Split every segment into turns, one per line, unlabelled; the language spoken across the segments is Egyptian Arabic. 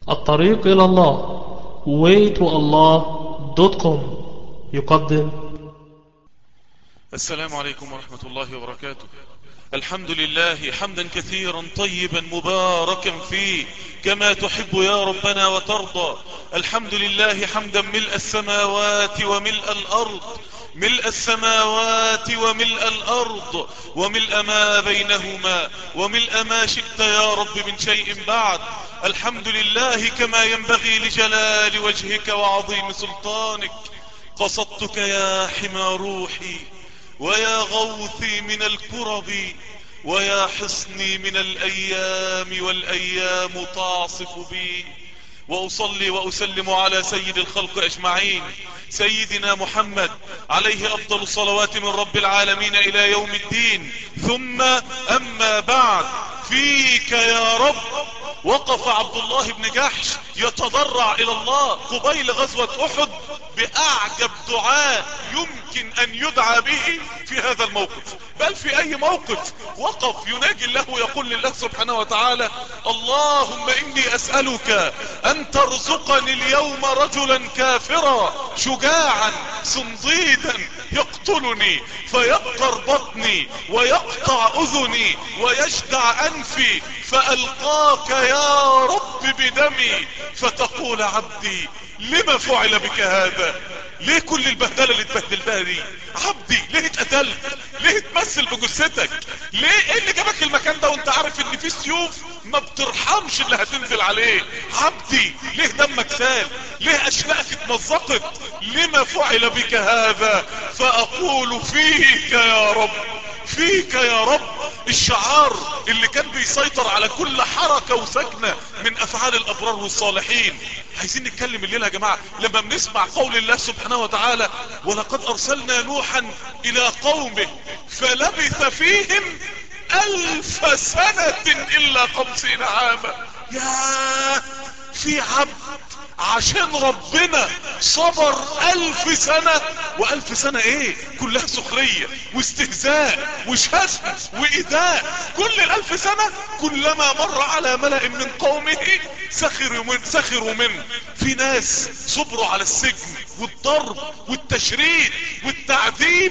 الطريق إلى الله waytoallah.com يقدم
السلام عليكم ورحمة الله وبركاته الحمد لله حمدا كثيرا طيبا مباركا فيه كما تحب يا ربنا وترضى الحمد لله حمدا ملء السماوات وملء الأرض ملء السماوات وملء الأرض وملء ما بينهما وملء ما شئت يا رب من شيء بعد الحمد لله كما ينبغي لجلال وجهك وعظيم سلطانك قصدتك يا حمى روحي ويا غوثي من الكرب ويا حصني من الأيام والأيام تعصف بي وأصلي وأسلم على سيد الخلق أجمعين سيدنا محمد عليه أفضل الصلوات من رب العالمين إلى يوم الدين ثم أما بعد فيك يا رب وقف عبد الله بن جحش يتضرع إلى الله قبيل غزوة أحد بأعجب دعاء يمكن أن يدعى به في هذا الموقف بل في أي موقف وقف يناجي الله ويقول لله سبحانه وتعالى اللهم إني أسألك أن ترزقني اليوم رجلا كافرا شجاعا صنديدا يقتلني فيبقر بطني ويقطع أذني ويجدع أنفي فألقاك يا رب بدمي فتقول عبدي لما فعل بك هذا ليه كل البهدله اللي اتبهدلتها دي عبدي ليه اتقتلت ليه تمثل بجثتك ليه ايه اللي جابك المكان ده وانت عارف ان في سيوف ما بترحمش اللي هتنزل عليه عبدي ليه دمك سال ليه اشلاءك اتمزقت لما فعل بك هذا فاقول فيك يا رب فيك يا رب الشعار اللي كان بيسيطر على كل حركة وسكنة من افعال الابرار والصالحين عايزين نتكلم الليلة يا جماعة لما بنسمع قول الله سبحانه وتعالى ولقد ارسلنا نوحا الى قومه فلبث فيهم الف سنة الا خمسين عاما يا في عبد عشان ربنا صبر الف سنة والف سنة ايه كلها سخرية واستهزاء وشتم وايذاء كل الالف سنة كلما مر على ملأ من قومه سخروا من سخروا منه في ناس صبروا على السجن والضرب والتشريد والتعذيب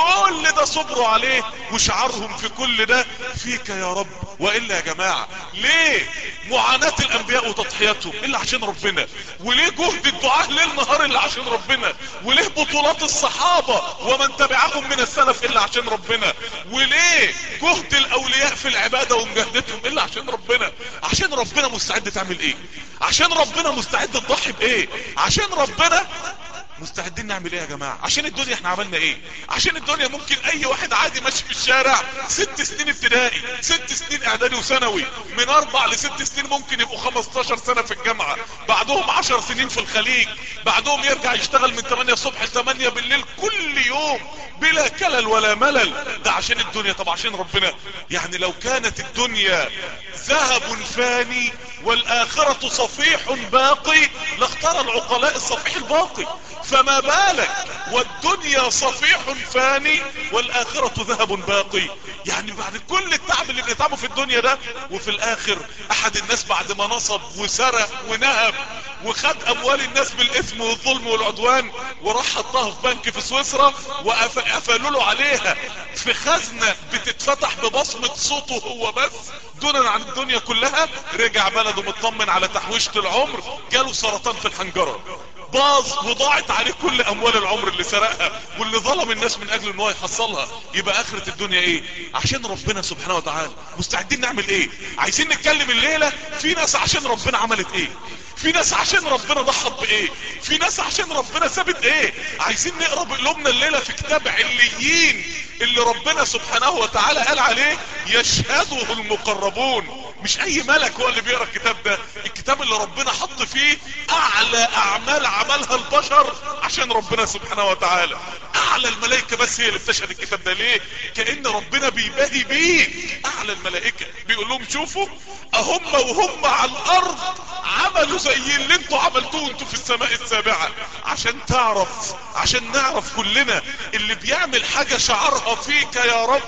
كل ده صبروا عليه وشعارهم في كل ده فيك يا رب وإلا يا جماعة ليه معاناة الانبياء وتضحياتهم الا عشان ربنا وليه جهد الدعاء ليل نهار الا عشان ربنا وليه بطولات الصحابة ومن تبعهم من السلف الا عشان ربنا وليه جهد الاولياء في العبادة ومجاهدتهم الا عشان ربنا عشان ربنا مستعد تعمل ايه عشان ربنا مستعد تضحي بايه عشان ربنا مستعدين نعمل ايه يا جماعة عشان الدنيا احنا عملنا ايه عشان الدنيا ممكن اي واحد عادي ماشي في الشارع ست سنين ابتدائي ست سنين اعدادي وثانوي من اربع لست سنين ممكن يبقوا 15 سنة في الجامعة بعدهم 10 سنين في الخليج بعدهم يرجع يشتغل من 8 الصبح ل 8 بالليل كل يوم بلا كلل ولا ملل ده عشان الدنيا طب عشان ربنا يعني لو كانت الدنيا ذهب فاني والاخرة صفيح باقي لاختار العقلاء الصفيح الباقي فما بالك والدنيا صفيح فاني والاخرة ذهب باقي يعني بعد كل التعب اللي بنتعبه في الدنيا ده وفي الاخر احد الناس بعد ما نصب وسرق ونهب وخد اموال الناس بالاثم والظلم والعدوان وراح حطها في بنك في سويسرا وقفلوا له عليها في خزنة بتتفتح ببصمة صوته هو بس دونا عن الدنيا كلها رجع بلده مطمن على تحويشة العمر جاله سرطان في الحنجرة باظ وضاعت عليه كل اموال العمر اللي سرقها واللي ظلم الناس من اجل ان هو يحصلها يبقى اخرة الدنيا ايه عشان ربنا سبحانه وتعالى مستعدين نعمل ايه عايزين نتكلم الليلة في ناس عشان ربنا عملت ايه في ناس عشان ربنا ضحت بايه في ناس عشان ربنا سابت ايه عايزين نقرا بقلوبنا الليلة في كتاب عليين اللي ربنا سبحانه وتعالى قال عليه يشهده المقربون مش اي ملك هو اللي بيقرا الكتاب ده الكتاب اللي ربنا حط فيه اعلى اعمال عملها البشر عشان ربنا سبحانه وتعالى اعلى الملائكة بس هي اللي بتشهد الكتاب ده ليه كأن ربنا بيباهي بيك اعلى الملائكة بيقول لهم شوفوا اهم وهم على الارض عملوا زي اللي انتوا عملتوه انتوا في السماء السابعة عشان تعرف عشان نعرف كلنا اللي بيعمل حاجة شعرها فيك يا رب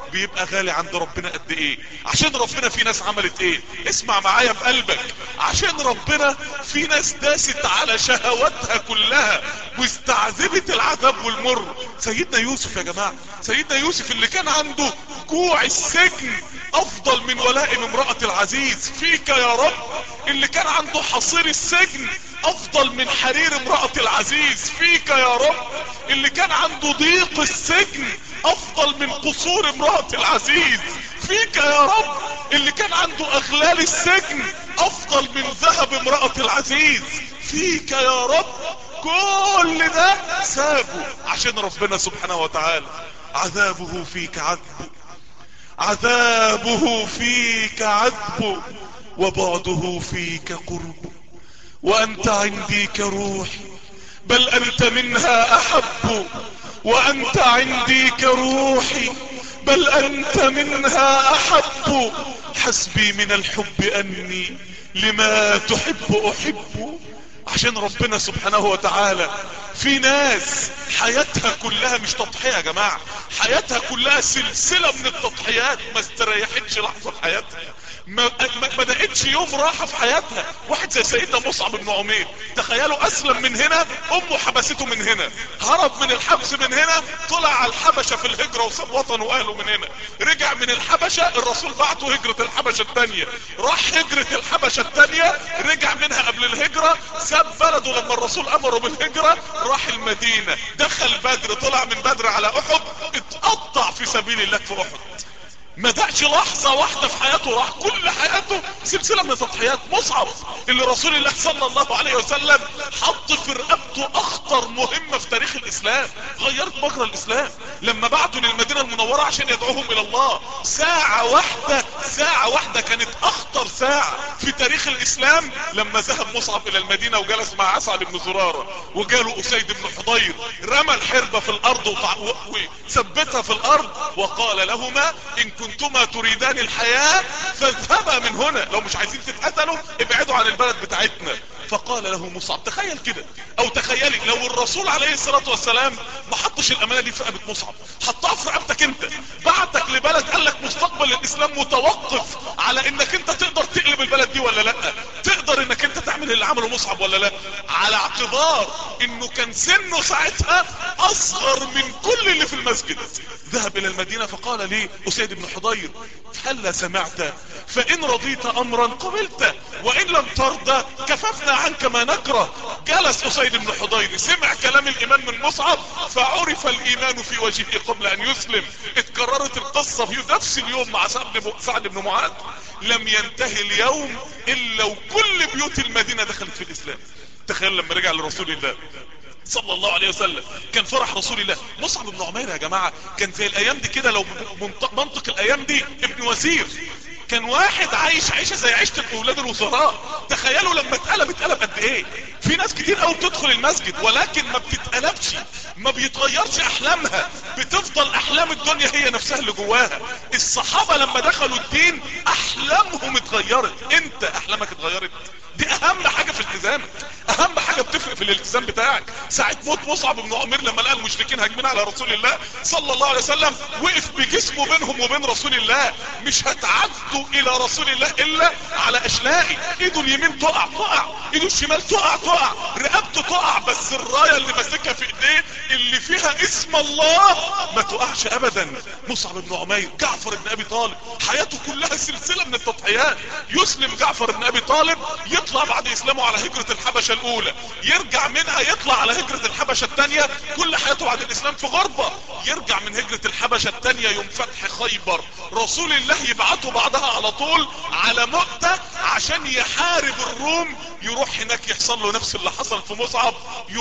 بيبقى غالي عند ربنا قد ايه عشان ربنا في ناس عملت ايه اسمع معايا بقلبك عشان ربنا في ناس داست على شهواتها كلها واستعذبت العذاب والمر سيدنا يوسف يا جماعة سيدنا يوسف اللي كان عنده جوع السجن افضل من ولائم امرأة العزيز فيك يا رب اللي كان عنده حصير السجن افضل من حرير امرأة العزيز فيك يا رب اللي كان عنده ضيق السجن افضل من قصور امرأة العزيز فيك يا رب اللي كان عنده اغلال السجن افضل من ذهب امرأة العزيز فيك يا رب كل ده سابه عشان ربنا سبحانه وتعالى عذابه فيك عذبه عذابه فيك عذبه وبعده فيك قربه وانت عندي كروحي بل انت منها احب وانت عندي كروحي بل انت منها احب حسبي من الحب اني لما تحب احب عشان ربنا سبحانه وتعالى في ناس حياتها كلها مش تضحية يا جماعة حياتها كلها سلسلة من التضحيات ما استريحتش لحظة في حياتها ما ما بدأتش يوم راحة في حياتها واحد زي سيدنا مصعب بن عمير تخيلوا اسلم من هنا امه حبسته من هنا هرب من الحبس من هنا طلع على الحبشة في الهجرة وساب وطنه واهله من هنا رجع من الحبشة الرسول بعته هجرة الحبشة التانية راح هجرة الحبشة التانية رجع منها قبل الهجرة ساب بلده لما الرسول امره بالهجرة راح المدينة دخل بدر طلع من بدر على احد اتقطع في سبيل الله في احد ما دعش لحظة واحدة في حياته راح كل حياته سلسلة من التضحيات مصعب اللي رسول الله صلى الله عليه وسلم حط في رقبته اخطر مهمة في تاريخ الاسلام غيرت مجرى الاسلام لما بعتوا للمدينة المنورة عشان يدعوهم الى الله ساعة واحدة ساعة واحدة كانت اخطر ساعة في تاريخ الاسلام لما ذهب مصعب الى المدينة وجلس مع اسعد بن زرارة وجاله اسيد بن حضير رمى الحربة في الارض وثبتها في الارض وقال لهما ان كنتما تريدان الحياة فاذهبا من هنا لو مش عايزين تتقتلوا ابعدوا عن البلد بتاعتنا فقال له مصعب تخيل كده او تخيلي لو الرسول عليه الصلاة والسلام ما حطش الامانة دي في رقبة مصعب حطها في رقبتك انت بعتك لبلد قال لك مستقبل الاسلام متوقف على انك انت تقدر تقلب البلد دي ولا لا تقدر انك انت تعمل اللي عمله مصعب ولا لا على اعتبار انه كان سنه ساعتها اصغر من كل اللي في المسجد ذهب الى المدينة فقال لي اسيد بن حضير هل سمعت فان رضيت امرا قبلت وان لم ترضى كففنا عنك ما نكره جلس اسيد بن حضير سمع كلام الايمان من مصعب فعرف الايمان في وجهه قبل ان يسلم اتكررت القصة في نفس اليوم مع سعد بن معاذ لم ينتهي اليوم الا وكل بيوت المدينة دخلت في الاسلام تخيل لما رجع لرسول الله صلى الله عليه وسلم كان فرح رسول الله مصعب بن عمير يا جماعة كان زي الايام دي كده لو منطق الايام دي ابن وزير كان واحد عايش عيشة زي عيشة اولاد الوزراء تخيلوا لما اتقلب اتقلب قد ايه في ناس كتير قوي بتدخل المسجد ولكن ما بتتقلبش ما بيتغيرش احلامها بتفضل احلام الدنيا هي نفسها اللي جواها الصحابة لما دخلوا الدين احلامهم اتغيرت انت احلامك اتغيرت دي اهم حاجة في التزامك اهم حاجة بتفرق في الالتزام بتاعك ساعة موت مصعب بن عمير لما لقى المشركين هاجمين على رسول الله صلى الله عليه وسلم وقف بجسمه بينهم وبين رسول الله مش هتعدوا الى رسول الله الا على اشلائي ايده اليمين تقع تقع ايده الشمال تقع تقع رقبته تقع بس الراية اللي ماسكها في ايديه اللي فيها اسم الله ما تقعش ابدا مصعب بن عمير جعفر بن ابي طالب حياته كلها سلسلة من التضحيات يسلم جعفر بن ابي طالب يطلع بعد اسلامه على هجرة الحبشة الاولى يرجع منها يطلع على هجرة الحبشة الثانية كل حياته بعد الاسلام في غربة يرجع من هجرة الحبشة الثانية يوم فتح خيبر رسول الله يبعته بعدها على طول على مؤتة عشان يحارب الروم يروح هناك يحصل له نفس اللي حصل في مصعب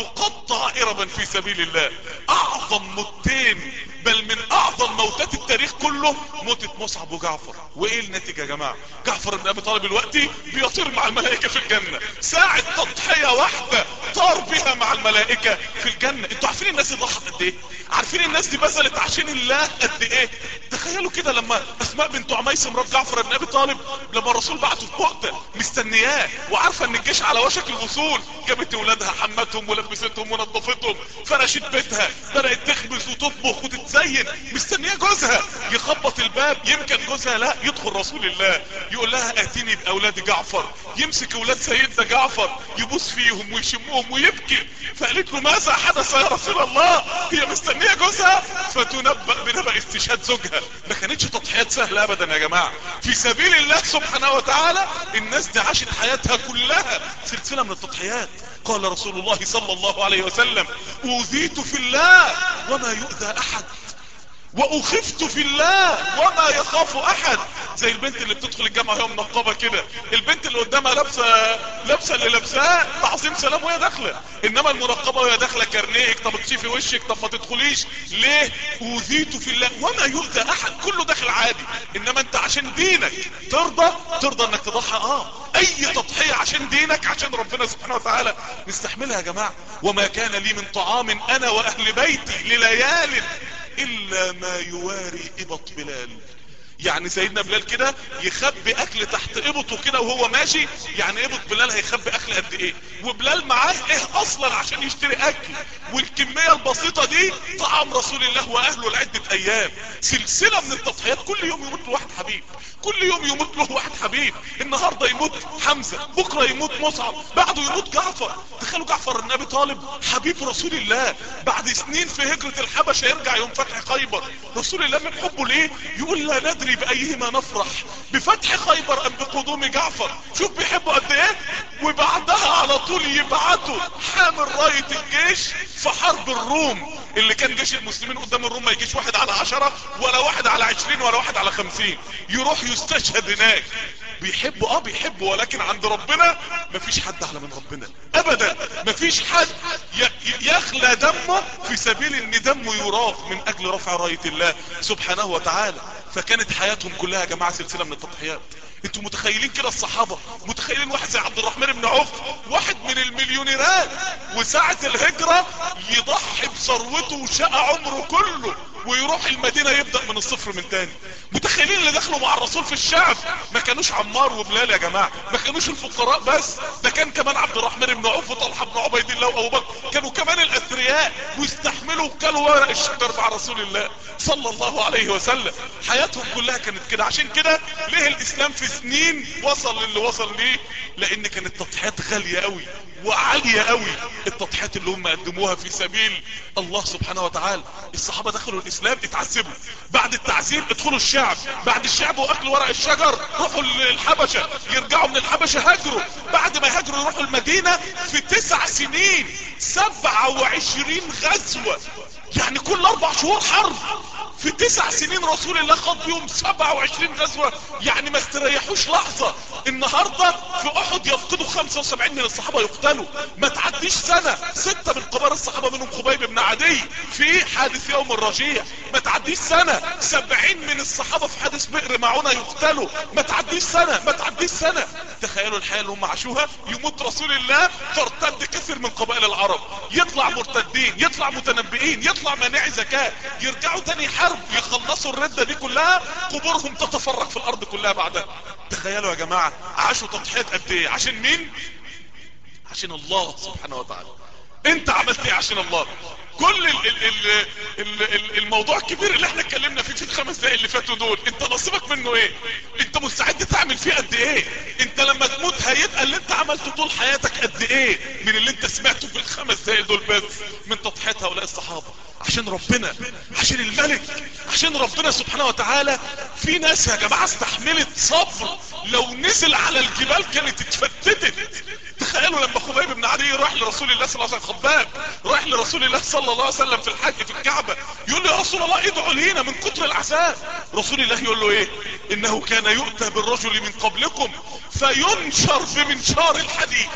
يقطع اربا في سبيل الله اعظم موتين بل من اعظم موتات التاريخ كله موتة مصعب وجعفر وايه النتيجة يا جماعة جعفر بن ابي طالب الوقتي بيطير مع الملائكة في الجنة ساعة تضحية واحدة طار بها مع الملائكة في الجنة انتوا عارفين الناس دي ضحت قد ايه عارفين الناس دي بذلت عشان الله قد ايه تخيلوا كده لما اسماء بنت عميس مرات جعفر بن ابي طالب لما الرسول بعته في مؤتة مستنياه وعارفه ان الجيش على وشك الوصول جابت اولادها حمتهم ولبستهم ونظفتهم فرشت بيتها بدات تخبز وتطبخ وتتزين مستنيه جوزها يخبط الباب يمكن جوزها لا يدخل رسول الله يقول لها اتيني باولاد جعفر يمسك اولاد سيدنا جعفر يبوس فيهم ويشمهم ويبكي فقالت له ماذا حدث يا رسول الله هي مستنيه جوزها فتنبأ بنبأ استشهاد زوجها ما كانتش تضحيات سهله ابدا يا جماعه في سبيل الله سبحانه وتعالى الناس دي عاشت حياتها كلها سلسله من التضحيات قال رسول الله صلى الله عليه وسلم اوذيت في الله وما يؤذى احد واخفت في الله وما يخاف احد زي البنت اللي بتدخل الجامعة وهي منقبة كده البنت اللي قدامها لابسة لابسة اللي لابساه تعظيم سلام وهي داخلة انما المنقبة وهي داخلة كارنيهك طب تشوفي وشك طب ما تدخليش ليه اوذيت في الله وما يؤذى احد كله داخل عادي انما انت عشان دينك ترضى ترضى انك تضحي اه اي تضحية عشان دينك عشان ربنا سبحانه وتعالى نستحملها يا جماعة وما كان لي من طعام انا واهل بيتي لليال الا ما يواري ابط بلال يعني سيدنا بلال كده يخبي اكل تحت ابطه كده وهو ماشي يعني ابط بلال هيخبي اكل قد ايه وبلال معاه ايه اصلا عشان يشتري اكل والكمية البسيطة دي طعام رسول الله واهله لعدة ايام سلسلة من التضحيات كل يوم يموت له واحد حبيب كل يوم يموت له واحد حبيب النهاردة يموت حمزة بكرة يموت مصعب بعده يموت جعفر تخيلوا جعفر النبي طالب حبيب رسول الله بعد سنين في هجرة الحبشة يرجع يوم فتح خيبر رسول الله من حبه ليه يقول لا ندري بأيهما نفرح بفتح خيبر ام بقدوم جعفر شوف بيحبه قد ايه وبعدها على طول يبعته حامل راية الجيش في حرب الروم اللي كان جيش المسلمين قدام الروم ما يجيش واحد على عشرة ولا واحد على عشرين ولا واحد على خمسين يروح يستشهد هناك بيحبوا اه بيحبوا ولكن عند ربنا مفيش حد اعلى من ربنا ابدا مفيش حد يخلى دمه في سبيل ان دمه يراق من اجل رفع راية الله سبحانه وتعالى فكانت حياتهم كلها يا جماعة سلسلة من التضحيات انتوا متخيلين كده الصحابة متخيلين واحد زي عبد الرحمن بن عوف واحد من المليونيرات وساعة الهجرة يضحي بثروته وشقى عمره كله ويروح المدينة يبدأ من الصفر من تاني متخيلين اللي دخلوا مع الرسول في الشعب ما كانوش عمار وبلال يا جماعة ما كانوش الفقراء بس ده كان كمان عبد الرحمن بن عوف وطلحة بن عبيد الله وابو بكر كانوا كمان الاثرياء ويستحملوا كلوا ورق الشجر مع رسول الله صلى الله عليه وسلم حياتهم كلها كانت كده عشان كده ليه الاسلام في سنين وصل للي وصل ليه لان كانت تضحيات غالية قوي وعالية قوي التضحيات اللي هم قدموها في سبيل الله سبحانه وتعالى الصحابة دخلوا الاسلام اتعذبوا بعد التعذيب ادخلوا الشعب بعد الشعب واكلوا ورق الشجر روحوا الحبشة يرجعوا من الحبشة هاجروا بعد ما هاجروا يروحوا المدينة في تسع سنين سبعة وعشرين غزوة يعني كل اربع شهور حرب في تسع سنين رسول الله خاض بيهم 27 غزوة يعني ما استريحوش لحظة النهاردة في احد يفقدوا 75 من الصحابة يقتلوا ما تعديش سنة ستة من كبار الصحابة منهم خبيب بن عدي في حادث يوم الرجيع ما تعديش سنة 70 من الصحابة في حادث بئر معونة يقتلوا ما تعديش سنة ما تعديش سنة تخيلوا الحياة اللي هم عاشوها يموت رسول الله ترتد كثير من قبائل العرب يطلع مرتدين يطلع متنبئين يطلع مناعي زكاة يرجعوا تاني حرب يخلصوا الردة دي كلها قبورهم تتفرق في الارض كلها بعدها تخيلوا يا جماعة عاشوا تضحيات قد ايه عشان مين عشان الله سبحانه وتعالى انت عملت ايه عشان الله كل ال ال ال ال ال الموضوع الكبير اللي احنا اتكلمنا فيه في الخمس دقايق اللي فاتوا دول انت نصيبك منه ايه انت مستعد تعمل فيه قد ايه انت لما تموت هيبقى اللي انت عملته طول حياتك قد ايه من اللي انت سمعته في الخمس دقايق دول بس من تضحيات هؤلاء الصحابة عشان ربنا عشان الملك عشان ربنا سبحانه وتعالى في ناس يا جماعة استحملت صبر لو نزل على الجبال كانت اتفتتت تخيلوا لما خبيب بن عدي راح لرسول الله صلى الله عليه وسلم خباب راح لرسول الله صلى الله عليه وسلم في الحج في الكعبة يقول له يا رسول الله ادعوا لينا من كتر العذاب رسول الله يقول له ايه انه كان يؤتى بالرجل من قبلكم فينشر بمنشار الحديد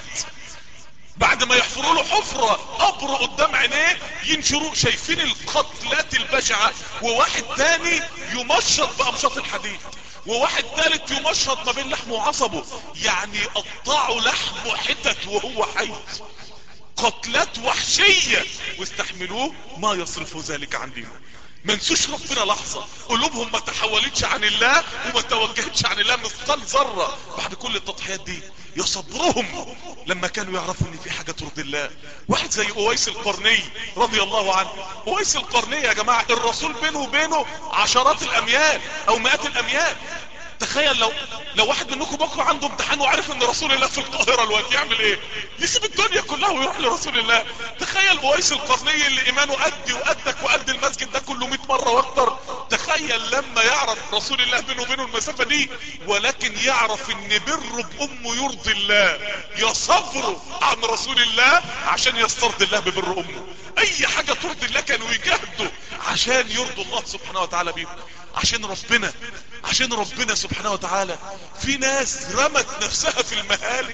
بعد ما يحفروا له حفرة قبر قدام عينيه ينشروا شايفين القتلات البشعة وواحد تاني يمشط بأمشاط الحديد وواحد تالت يمشط ما بين لحمه وعصبه يعني قطعوا لحمه حتت وهو حي قتلات وحشية واستحملوه ما يصرف ذلك عن دينه ما نسوش ربنا لحظة قلوبهم ما تحولتش عن الله وما توجهتش عن الله مثقال ذرة بعد كل التضحيات دي يصبرهم لما كانوا يعرفوا ان في حاجة ترضي الله واحد زي اويس القرني رضي الله عنه اويس القرني يا جماعة الرسول بينه وبينه عشرات الاميال او مئات الاميال تخيل لو لو واحد منكم بكره عنده امتحان وعارف ان رسول الله في القاهره الوقت يعمل ايه يسيب الدنيا كلها ويروح لرسول الله تخيل اويس القرني اللي ايمانه قدي وقدك وقد المسجد ده كله 100 مره واكتر تخيل لما يعرف رسول الله بينه وبينه المسافه دي ولكن يعرف ان بره بامه يرضي الله يصبره عن رسول الله عشان يسترضي الله ببر امه اي حاجه ترضي الله كانوا يجاهدوا عشان يرضوا الله سبحانه وتعالى بيهم عشان ربنا عشان ربنا سبحانه وتعالى في ناس رمت نفسها في المهالك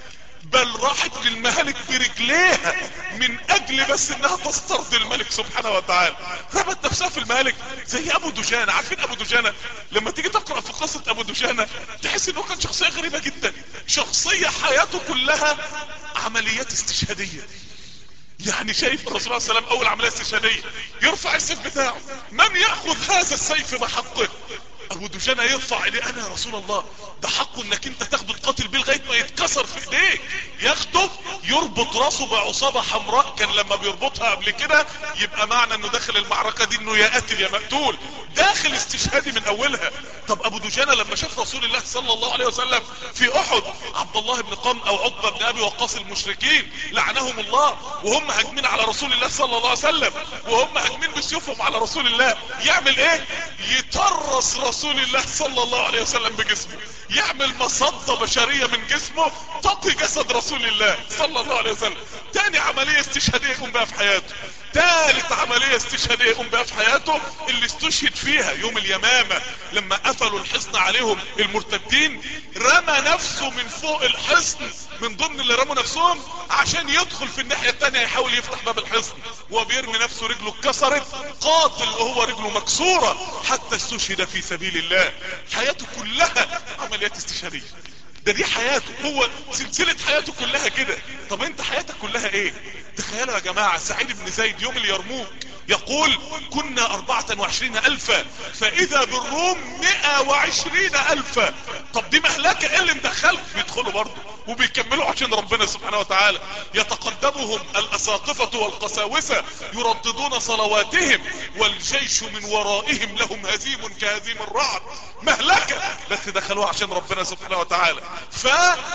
بل راحت للمهالك برجليها من اجل بس انها تسترضي الملك سبحانه وتعالى رمت نفسها في المهالك زي ابو دجانة عارفين ابو دجانة لما تيجي تقرأ في قصة ابو دجانة تحس انه كان شخصية غريبة جدا شخصية حياته كلها عمليات استشهادية يعني شايف الرسول عليه السلام اول عملية استشهادية يرفع السيف بتاعه من يأخذ هذا السيف بحقه ابو دجانة يرفع ايديه انا يا رسول الله ده حقه انك انت تاخده تقاتل بيه لغايه ما يتكسر في ايديك ياخده يربط راسه بعصابة حمراء كان لما بيربطها قبل كده يبقى معنى انه داخل المعركة دي انه يا قاتل يا مقتول داخل استشهادي من اولها طب ابو دجانة لما شاف رسول الله صلى الله عليه وسلم في احد عبد الله بن قام او عقبة بن ابي وقاص المشركين لعنهم الله وهم هاجمين على رسول الله صلى الله عليه وسلم وهم هاجمين بسيوفهم على رسول الله يعمل ايه يطرس رسول الله صلى الله عليه وسلم بجسمه يعمل مصدة بشرية من جسمه تقي جسد رسول الله صلى الله عليه وسلم تاني عملية استشهادية يقوم بها في حياته تالت عملية استشهادية يقوم بها في حياته اللي استشهد فيها يوم اليمامة لما قفلوا الحصن عليهم المرتدين رمى نفسه من فوق الحصن من ضمن اللي رموا نفسهم عشان يدخل في الناحية التانية يحاول يفتح باب الحصن وهو بيرمي نفسه رجله اتكسرت قاتل وهو رجله مكسورة حتى استشهد في سبيل الله حياته كلها عمليات استشهادية ده دي حياته هو سلسلة حياته كلها كده طب انت حياتك كلها ايه تخيلوا يا جماعة سعيد بن زيد يوم اليرموك يقول كنا اربعة وعشرين الفا فاذا بالروم مئة وعشرين الفا طب دي مهلكة ايه اللي مدخلك بيدخلوا برضه وبيكملوا عشان ربنا سبحانه وتعالى يتقدمهم الاساقفة والقساوسة يرددون صلواتهم والجيش من ورائهم لهم هزيم كهزيم الرعد مهلكة بس دخلوها عشان ربنا سبحانه وتعالى ف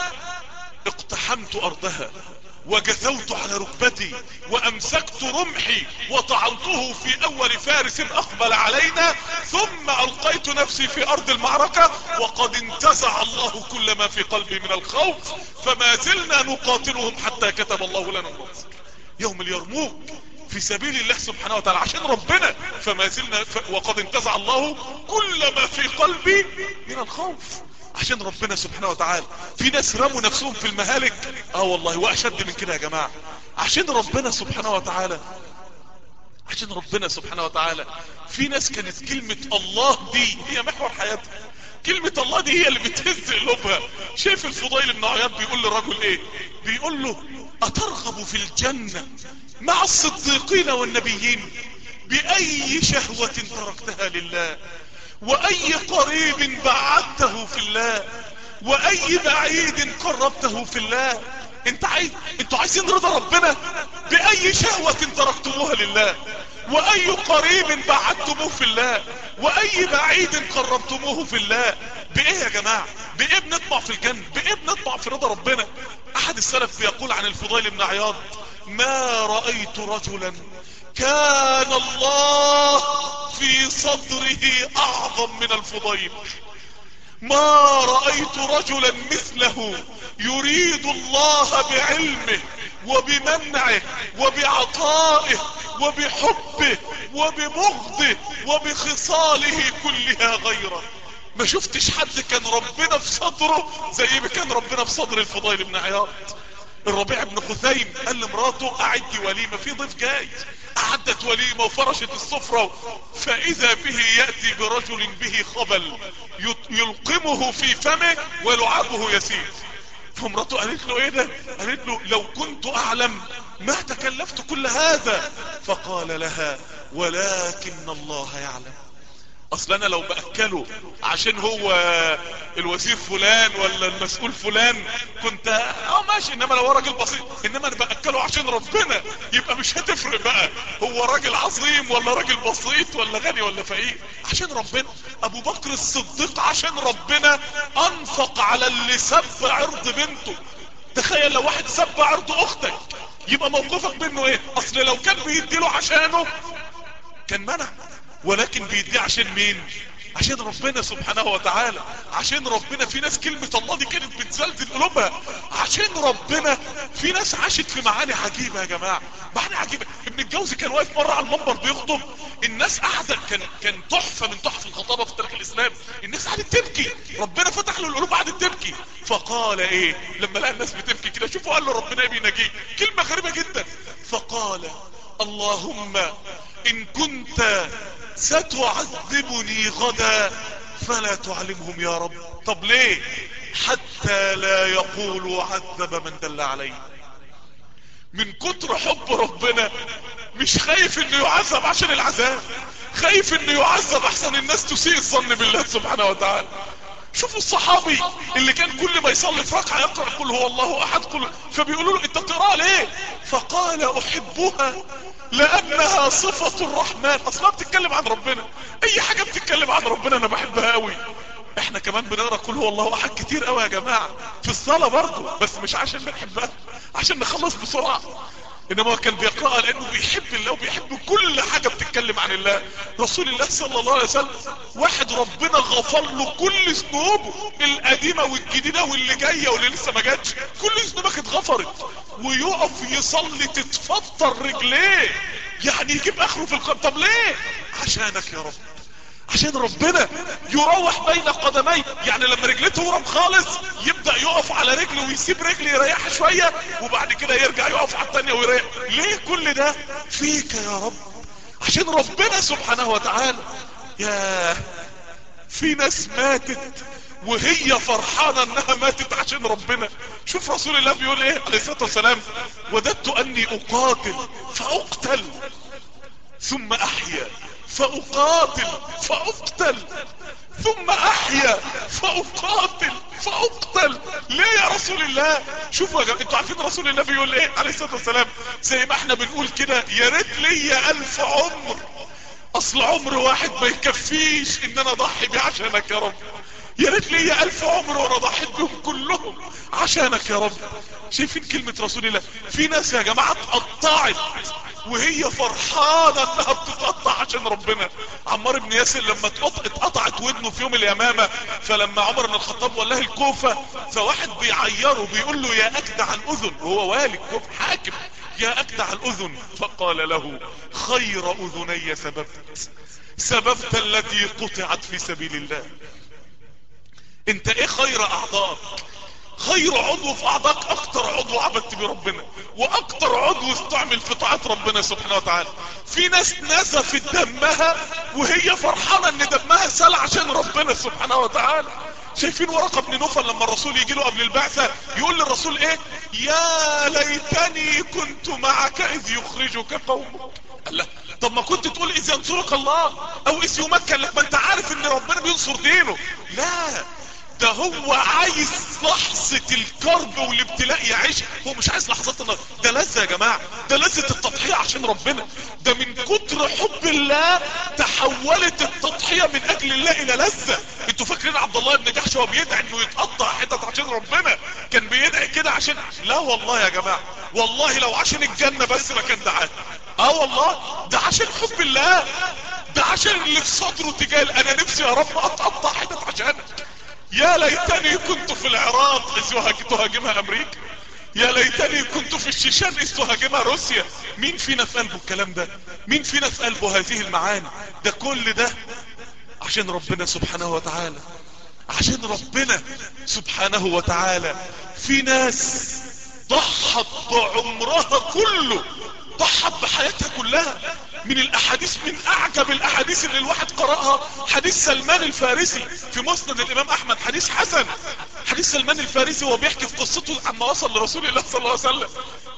اقتحمت ارضها وجثوت على ركبتي وامسكت رمحي وطعنته في اول فارس اقبل علينا ثم القيت نفسي في ارض المعركة وقد انتزع الله كل ما في قلبي من الخوف فما زلنا نقاتلهم حتى كتب الله لنا النصر يوم اليرموك في سبيل الله سبحانه وتعالى عشان ربنا فما زلنا ف... وقد انتزع الله كل ما في قلبي من الخوف عشان ربنا سبحانه وتعالى في ناس رموا نفسهم في المهالك اه والله واشد من كده يا جماعة عشان ربنا سبحانه وتعالى عشان ربنا سبحانه وتعالى في ناس كانت كلمة الله دي هي محور حياتها كلمة الله دي هي اللي بتهز قلوبها شايف الفضيل بن عياض بيقول للرجل ايه بيقول له اترغب في الجنة مع الصديقين والنبيين باي شهوة تركتها لله واي قريب بعدته في الله واي بعيد قربته في الله انت عايز انتوا عايزين رضا ربنا باي شهوة تركتموها لله واي قريب بعدتموه في الله واي بعيد قربتموه في الله بايه يا جماعة بايه بنطمع في الجنة بايه بنطمع في رضا ربنا احد السلف بيقول عن الفضيل بن عياض ما رأيت رجلا كان الله في صدره اعظم من الفضيل ما رأيت رجلا مثله يريد الله بعلمه وبمنعه وبعطائه وبحبه وببغضه وبخصاله كلها غيره ما شفتش حد كان ربنا في صدره زي ما كان ربنا في صدر الفضيل بن عياض الربيع بن خثيم قال لمراته اعدي وليمة في ضيف جاي اعدت وليمة وفرشت السفرة فاذا به يأتي برجل به خبل يلقمه في فمه ولعابه يسير فمراته قالت له ايه ده قالت له لو كنت اعلم ما تكلفت كل هذا فقال لها ولكن الله يعلم اصل انا لو باكله عشان هو الوزير فلان ولا المسؤول فلان كنت اه ماشي انما لو هو راجل بسيط انما انا باكله عشان ربنا يبقى مش هتفرق بقى هو راجل عظيم ولا راجل بسيط ولا غني ولا فقير عشان ربنا ابو بكر الصديق عشان ربنا انفق على اللي سب عرض بنته تخيل لو واحد سب عرض اختك يبقى موقفك منه ايه اصل لو كان بيديله عشانه كان منع ولكن بيديه عشان مين عشان ربنا سبحانه وتعالى عشان ربنا في ناس كلمة الله دي كانت بتزلزل قلوبها عشان ربنا في ناس عاشت في معاني عجيبة يا جماعة معاني عجيبة ابن الجوزي كان واقف مرة على المنبر بيخطب الناس قاعدة كان كان تحفة من تحف الخطابة في تاريخ الاسلام الناس قاعدة تبكي ربنا فتح له القلوب قاعدة تبكي فقال ايه لما لقى الناس بتبكي كده شوفوا قال له ربنا بينجيك كلمة غريبة جدا فقال اللهم ان كنت ستعذبني غدا فلا تعلمهم يا رب طب ليه حتى لا يقولوا عذب من دل عليه من كتر حب ربنا مش خايف انه يعذب عشان العذاب خايف انه يعذب احسن الناس تسيء الظن بالله سبحانه وتعالى شوفوا الصحابي اللي كان كل ما يصلي في ركعه يقرا قل هو الله احد قل فبيقولوا له انت بتقرا ليه فقال احبها لانها صفة الرحمن اصلا بتتكلم عن ربنا اي حاجة بتتكلم عن ربنا انا بحبها قوي احنا كمان بنقرا قل هو الله احد كتير قوي يا جماعة في الصلاة برضه بس مش عشان بنحبها عشان نخلص بسرعة انما هو كان بيقرأها لانه بيحب الله وبيحب كل حاجة بتتكلم عن الله رسول الله صلى الله عليه وسلم واحد ربنا غفر له كل ذنوبه القديمة والجديدة واللي جاية واللي لسه ما جاتش كل ذنوبك اتغفرت ويقف يصلي تتفطر رجليه يعني يجيب اخره في القلب طب ليه عشانك يا رب عشان ربنا يروح بين قدمي يعني لما رجلته ورم خالص يبدأ يقف على رجله ويسيب رجله يريحها شوية وبعد كده يرجع يقف على التانية ويريح ليه كل ده فيك يا رب عشان ربنا سبحانه وتعالى يا في ناس ماتت وهي فرحانة انها ماتت عشان ربنا شوف رسول الله بيقول ايه عليه الصلاة والسلام وددت اني اقاتل فاقتل ثم احيا فاقاتل فاقتل ثم احيا فاقاتل فاقتل ليه يا رسول الله شوفوا يا جماعه انتوا عارفين رسول الله بيقول ايه عليه الصلاه والسلام زي ما احنا بنقول كده يا ريت ليا الف عمر اصل عمر واحد ما يكفيش ان انا اضحي بيه عشانك يا رب يا ريت ليا الف عمر وانا ضحيت بهم كلهم عشانك يا رب شايفين كلمة رسول الله في ناس يا جماعة اتقطعت وهي فرحانة انها بتتقطع عشان ربنا عمار بن ياسر لما اتقطعت ودنه في يوم اليمامة فلما عمر بن الخطاب ولاه الكوفة فواحد بيعيره بيقول له يا اجدع الاذن وهو والي الكوفة حاكم يا اجدع الاذن فقال له خير اذني سببت سببت التي قطعت في سبيل الله انت ايه خير اعضائك خير عضو في اعضائك اكتر عضو عبدت بربنا واكتر عضو استعمل في طاعة ربنا سبحانه وتعالى في ناس نزفت دمها وهي فرحانة ان دمها سال عشان ربنا سبحانه وتعالى شايفين ورقة بن نوفل لما الرسول يجي له قبل البعثة يقول للرسول ايه يا ليتني كنت معك اذ يخرجك قومك قال له طب ما كنت تقول اذ ينصرك الله او اذ يمكن لك ما انت عارف ان ربنا بينصر دينه لا ده هو عايز لحظة الكرب والابتلاء يعيش هو مش عايز لحظات النار ده لذة يا جماعة ده لذة التضحية عشان ربنا ده من كتر حب الله تحولت التضحية من اجل الله الى لذة انتوا فاكرين عبد الله بن جحش هو بيدعي انه يتقطع حتت عشان ربنا كان بيدعي كده عشان لا والله يا جماعة والله لو عشان الجنة بس ما كان دعاه اه والله ده عشان حب الله ده عشان اللي في صدره تجاه انا نفسي يا رب اتقطع حتت عشانك يا ليتني كنت في العراق اذ تهاجمها امريكا يا ليتني كنت في الشيشان اذ تهاجمها روسيا مين فينا في قلبه الكلام ده مين فينا في قلبه هذه المعاني ده كل ده عشان ربنا سبحانه وتعالى عشان ربنا سبحانه وتعالى في ناس ضحت بعمرها كله ضحت بحياتها كلها من الاحاديث من اعجب الاحاديث اللي الواحد قرأها حديث سلمان الفارسي في مسند الامام احمد حديث حسن حديث سلمان الفارسي وهو بيحكي في قصته عما وصل لرسول الله صلى الله عليه وسلم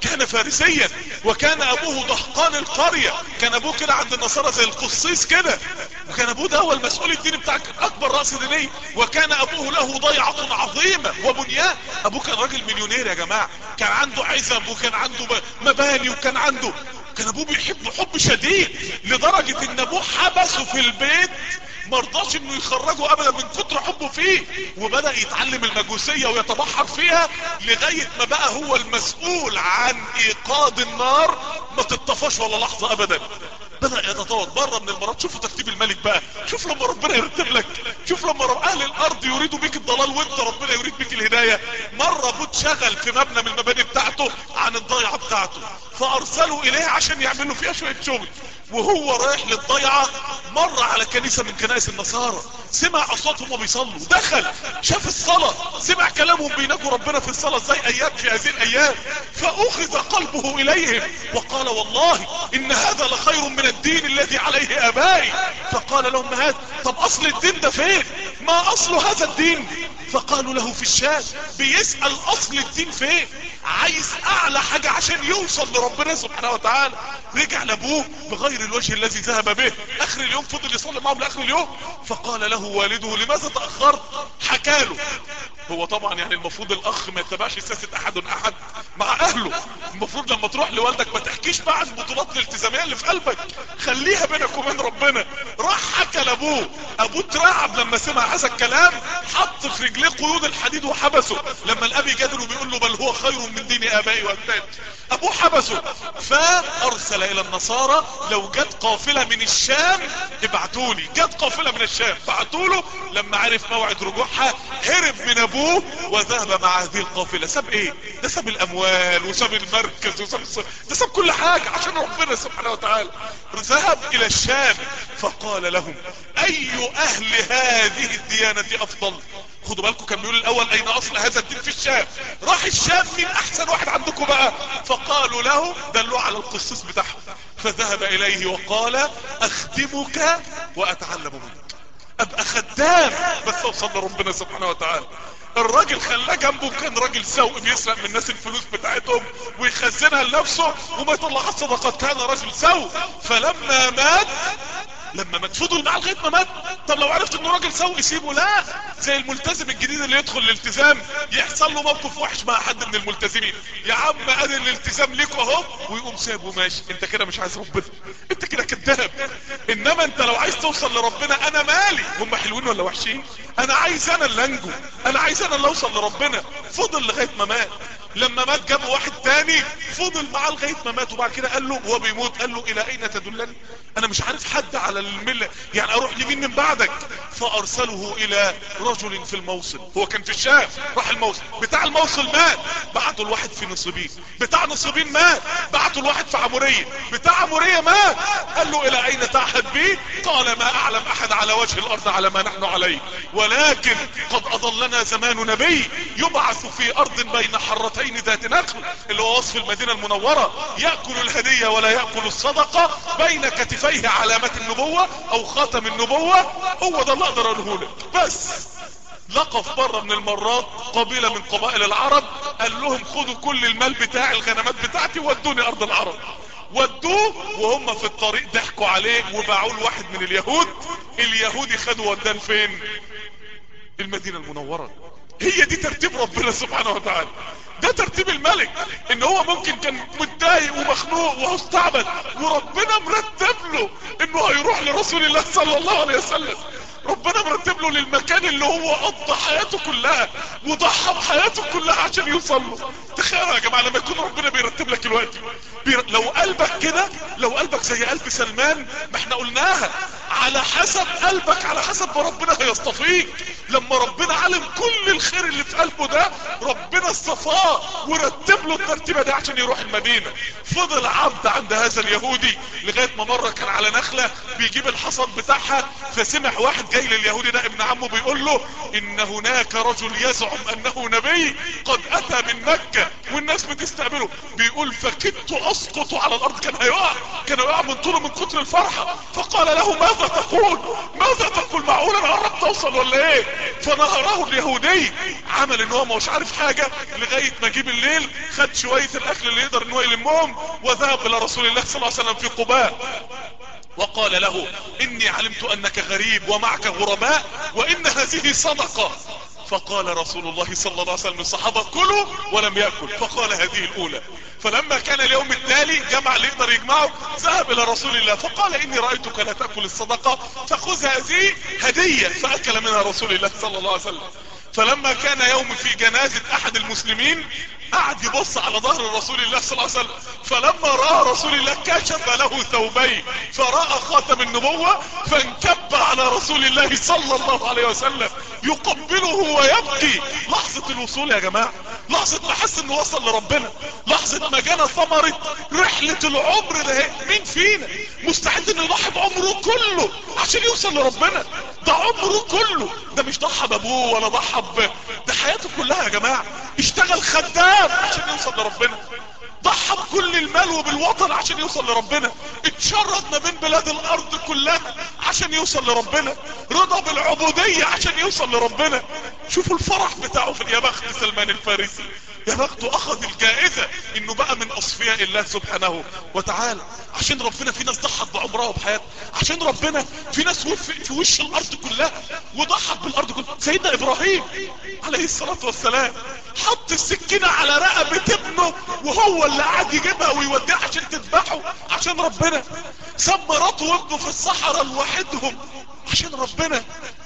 كان فارسيا وكان ابوه دهقان القرية كان ابوه كده عند النصارى زي القصيص كده وكان ابوه ده هو المسؤول الديني بتاع اكبر رأس ديني وكان ابوه له ضيعة عظيمة وبنيان ابوه كان راجل مليونير يا جماعة كان عنده عزب وكان عنده مباني وكان عنده كان ابوه بيحبه حب شديد لدرجة ان ابوه حبسه في البيت مرضاش انه يخرجه ابدا من كتر حبه فيه وبدأ يتعلم المجوسية ويتبحر فيها لغاية ما بقى هو المسؤول عن ايقاد النار ما تطفاش ولا لحظة ابدا بدأ يتطور بره من المرات شوفوا ترتيب الملك بقى شوف لما ربنا يرتب لك شوف لما رب اهل الارض يريدوا بيك الضلال وانت ربنا يريد بيك الهداية مرة ابوه شغل في مبنى من المباني بتاعته عن الضيعة بتاعته فارسلوا اليه عشان يعملوا فيها شوية شغل وهو رايح للضيعة مر على كنيسة من كنائس النصارى سمع اصواتهم وبيصلوا دخل شاف الصلاة سمع كلامهم بيناجوا ربنا في الصلاة زي ايام في هذه الايام فاخذ قلبه اليهم وقال والله ان هذا لخير من الدين الذي عليه ابائي فقال لهم هذا طب اصل الدين ده فين ما اصل هذا الدين فقالوا له في الشام بيسأل اصل الدين فين عايز اعلى حاجة عشان يوصل لربنا سبحانه وتعالى رجع لابوه بغير الوجه الذي ذهب به اخر اليوم فضل يصلي معهم لاخر اليوم فقال له والده لماذا تأخرت حكاله هو طبعا يعني المفروض الاخ ما يتبعش سياسة احد احد مع اهله المفروض لما تروح لوالدك ما تحكيش بقى البطولات الالتزامية اللي في قلبك خليها بينك وبين ربنا راح حكى لابوه ابوه اترعب لما سمع هذا الكلام حط في رجليه قيود الحديد وحبسه لما الاب يجادله بيقول له بل هو خير من دين ابائي واجدادي ابوه حبسه فارسل الى النصارى لو جت قافلة من الشام ابعتولي جت قافلة من الشام بعتوله لما عرف موعد رجوعها هرب من ابوه وذهب مع هذه القافلة ساب ايه ده ساب الاموال وساب المركز وساب الص... ده ساب كل حاجة عشان ربنا سبحانه وتعالى ذهب الى الشام فقال لهم اي اهل هذه الديانة افضل خدوا بالكم كان بيقول الاول اين اصل هذا الدين في الشام راح الشام مين احسن واحد عندكم بقى فقالوا له دلوا على القصص بتاعهم فذهب اليه وقال اخدمك واتعلم منك ابقى خدام بس اوصل لربنا سبحانه وتعالى الراجل خلاه جنبه كان راجل سوء بيسرق من الناس الفلوس بتاعتهم ويخزنها لنفسه وما يطلعها صدقات كان رجل سوء فلما مات لما مات فضل معاه لغايه ما مات طب لو عرفت انه راجل سوء سيبه لا زي الملتزم الجديد اللي يدخل الالتزام يحصل له موقف وحش مع حد من الملتزمين يا عم ادي الالتزام ليك اهو ويقوم سابه ماشي انت كده مش عايز ربنا انت كده كذاب انما انت لو عايز توصل لربنا انا مالي هم حلوين ولا وحشين انا عايز انا اللي انجو انا عايز انا اللي اوصل لربنا فضل لغايه ما مات لما مات جاب واحد تاني فضل معاه لغايه ما مات وبعد كده قال له وهو بيموت قال له الى اين تدلني انا مش عارف حد على المله يعني اروح لمين من بعدك فارسله الى رجل في الموصل هو كان في الشام راح الموصل بتاع الموصل مات بعته الواحد في نصيبين بتاع نصيبين مات بعته الواحد في عمورية بتاع عمورية مات قال له الى اين تعهد بي قال ما اعلم احد على وجه الارض على ما نحن عليه ولكن قد اضلنا زمان نبي يبعث في ارض بين حرتين ذات نخل اللي هو وصف المدينة المنورة يأكل الهدية ولا يأكل الصدقة بين كتفيه علامة النبوة او خاتم النبوة هو ده اللي اقدر اقوله لك بس لقف مرة من المرات قبيلة من قبائل العرب قال لهم خدوا كل المال بتاعي الغنمات بتاعتي ودوني ارض العرب ودوه وهم في الطريق ضحكوا عليه وباعوه لواحد من اليهود اليهودي خدوا وداه فين المدينة المنورة هي دي ترتيب ربنا سبحانه وتعالى ده ترتيب الملك ان هو ممكن كان متضايق ومخنوق ومستعبد وربنا مرتب له انه هيروح لرسول الله صلى الله عليه وسلم ربنا مرتب له للمكان اللي هو قضى حياته كلها وضحى بحياته كلها عشان يوصل له تخيلوا يا جماعه لما يكون ربنا بيرتب لك الوقت بير... لو قلبك كده لو قلبك زي قلب سلمان ما احنا قلناها على حسب قلبك على حسب ما ربنا هيصطفيك لما ربنا علم كل الخير اللي في قلبه ده ربنا اصطفاه ورتب له الترتيبه دي عشان يروح المدينه فضل عبد عند هذا اليهودي لغايه ما مره كان على نخله بيجيب الحصاد بتاعها فسمع واحد جاي لليهودي ده ابن عمه بيقول له ان هناك رجل يزعم انه نبي قد اتى من مكة والناس بتستقبله بيقول فكدت اسقط على الارض كان هيقع كان هيقع من طوله من كتر الفرحة فقال له ماذا تقول ماذا تقول معقول انا قربت اوصل ولا ايه فنهره اليهودي عمل ان هو مش عارف حاجة لغاية ما جه الليل خد شوية الاكل اللي يقدر ان هو يلمهم وذهب الى رسول الله صلى الله عليه وسلم في قباء وقال له اني علمت انك غريب ومعك غرباء وان هذه صدقة فقال رسول الله صلى الله عليه وسلم للصحابة كلوا ولم يأكل فقال هذه الاولى فلما كان اليوم التالي جمع اللي يقدر يجمعه ذهب الى رسول الله فقال اني رأيتك لا تأكل الصدقة فخذ هذه هدية فاكل منها رسول الله صلى الله عليه وسلم فلما كان يوم في جنازة احد المسلمين قعد يبص على ظهر رسول الله صلى الله عليه وسلم فلما رأى رسول الله كشف له ثوبين فرأى خاتم النبوة فانكب على رسول الله صلى الله عليه وسلم يقبله ويبكي لحظة الوصول يا جماعة لحظة ما حس انه وصل لربنا لحظة ما جانا ثمرة رحلة العمر ده مين فينا مستعد انه يضحي بعمره كله عشان يوصل لربنا ده عمره كله ده مش ضحى بابوه ولا ضحى ب... ده حياته كلها يا جماعة اشتغل خدام عشان يوصل لربنا ضحى بكل المال وبالوطن عشان يوصل لربنا اتشرد ما بين بلاد الارض كلها عشان يوصل لربنا رضا بالعبودية عشان يوصل لربنا شوفوا الفرح بتاعه في يا بخت سلمان الفارسي يا بخته اخذ الجائزة انه بقى من اصفياء الله سبحانه وتعالى عشان ربنا في ناس ضحت بعمرها وبحياتها عشان ربنا في ناس وف في وش الارض كلها وضحت بالارض كلها سيدنا ابراهيم عليه الصلاة والسلام حط السكينة على رقبة ابنه وهو اللي قاعد يجيبها ويوديها عشان تذبحه عشان ربنا ساب مراته وابنه في الصحراء لوحدهم عشان ربنا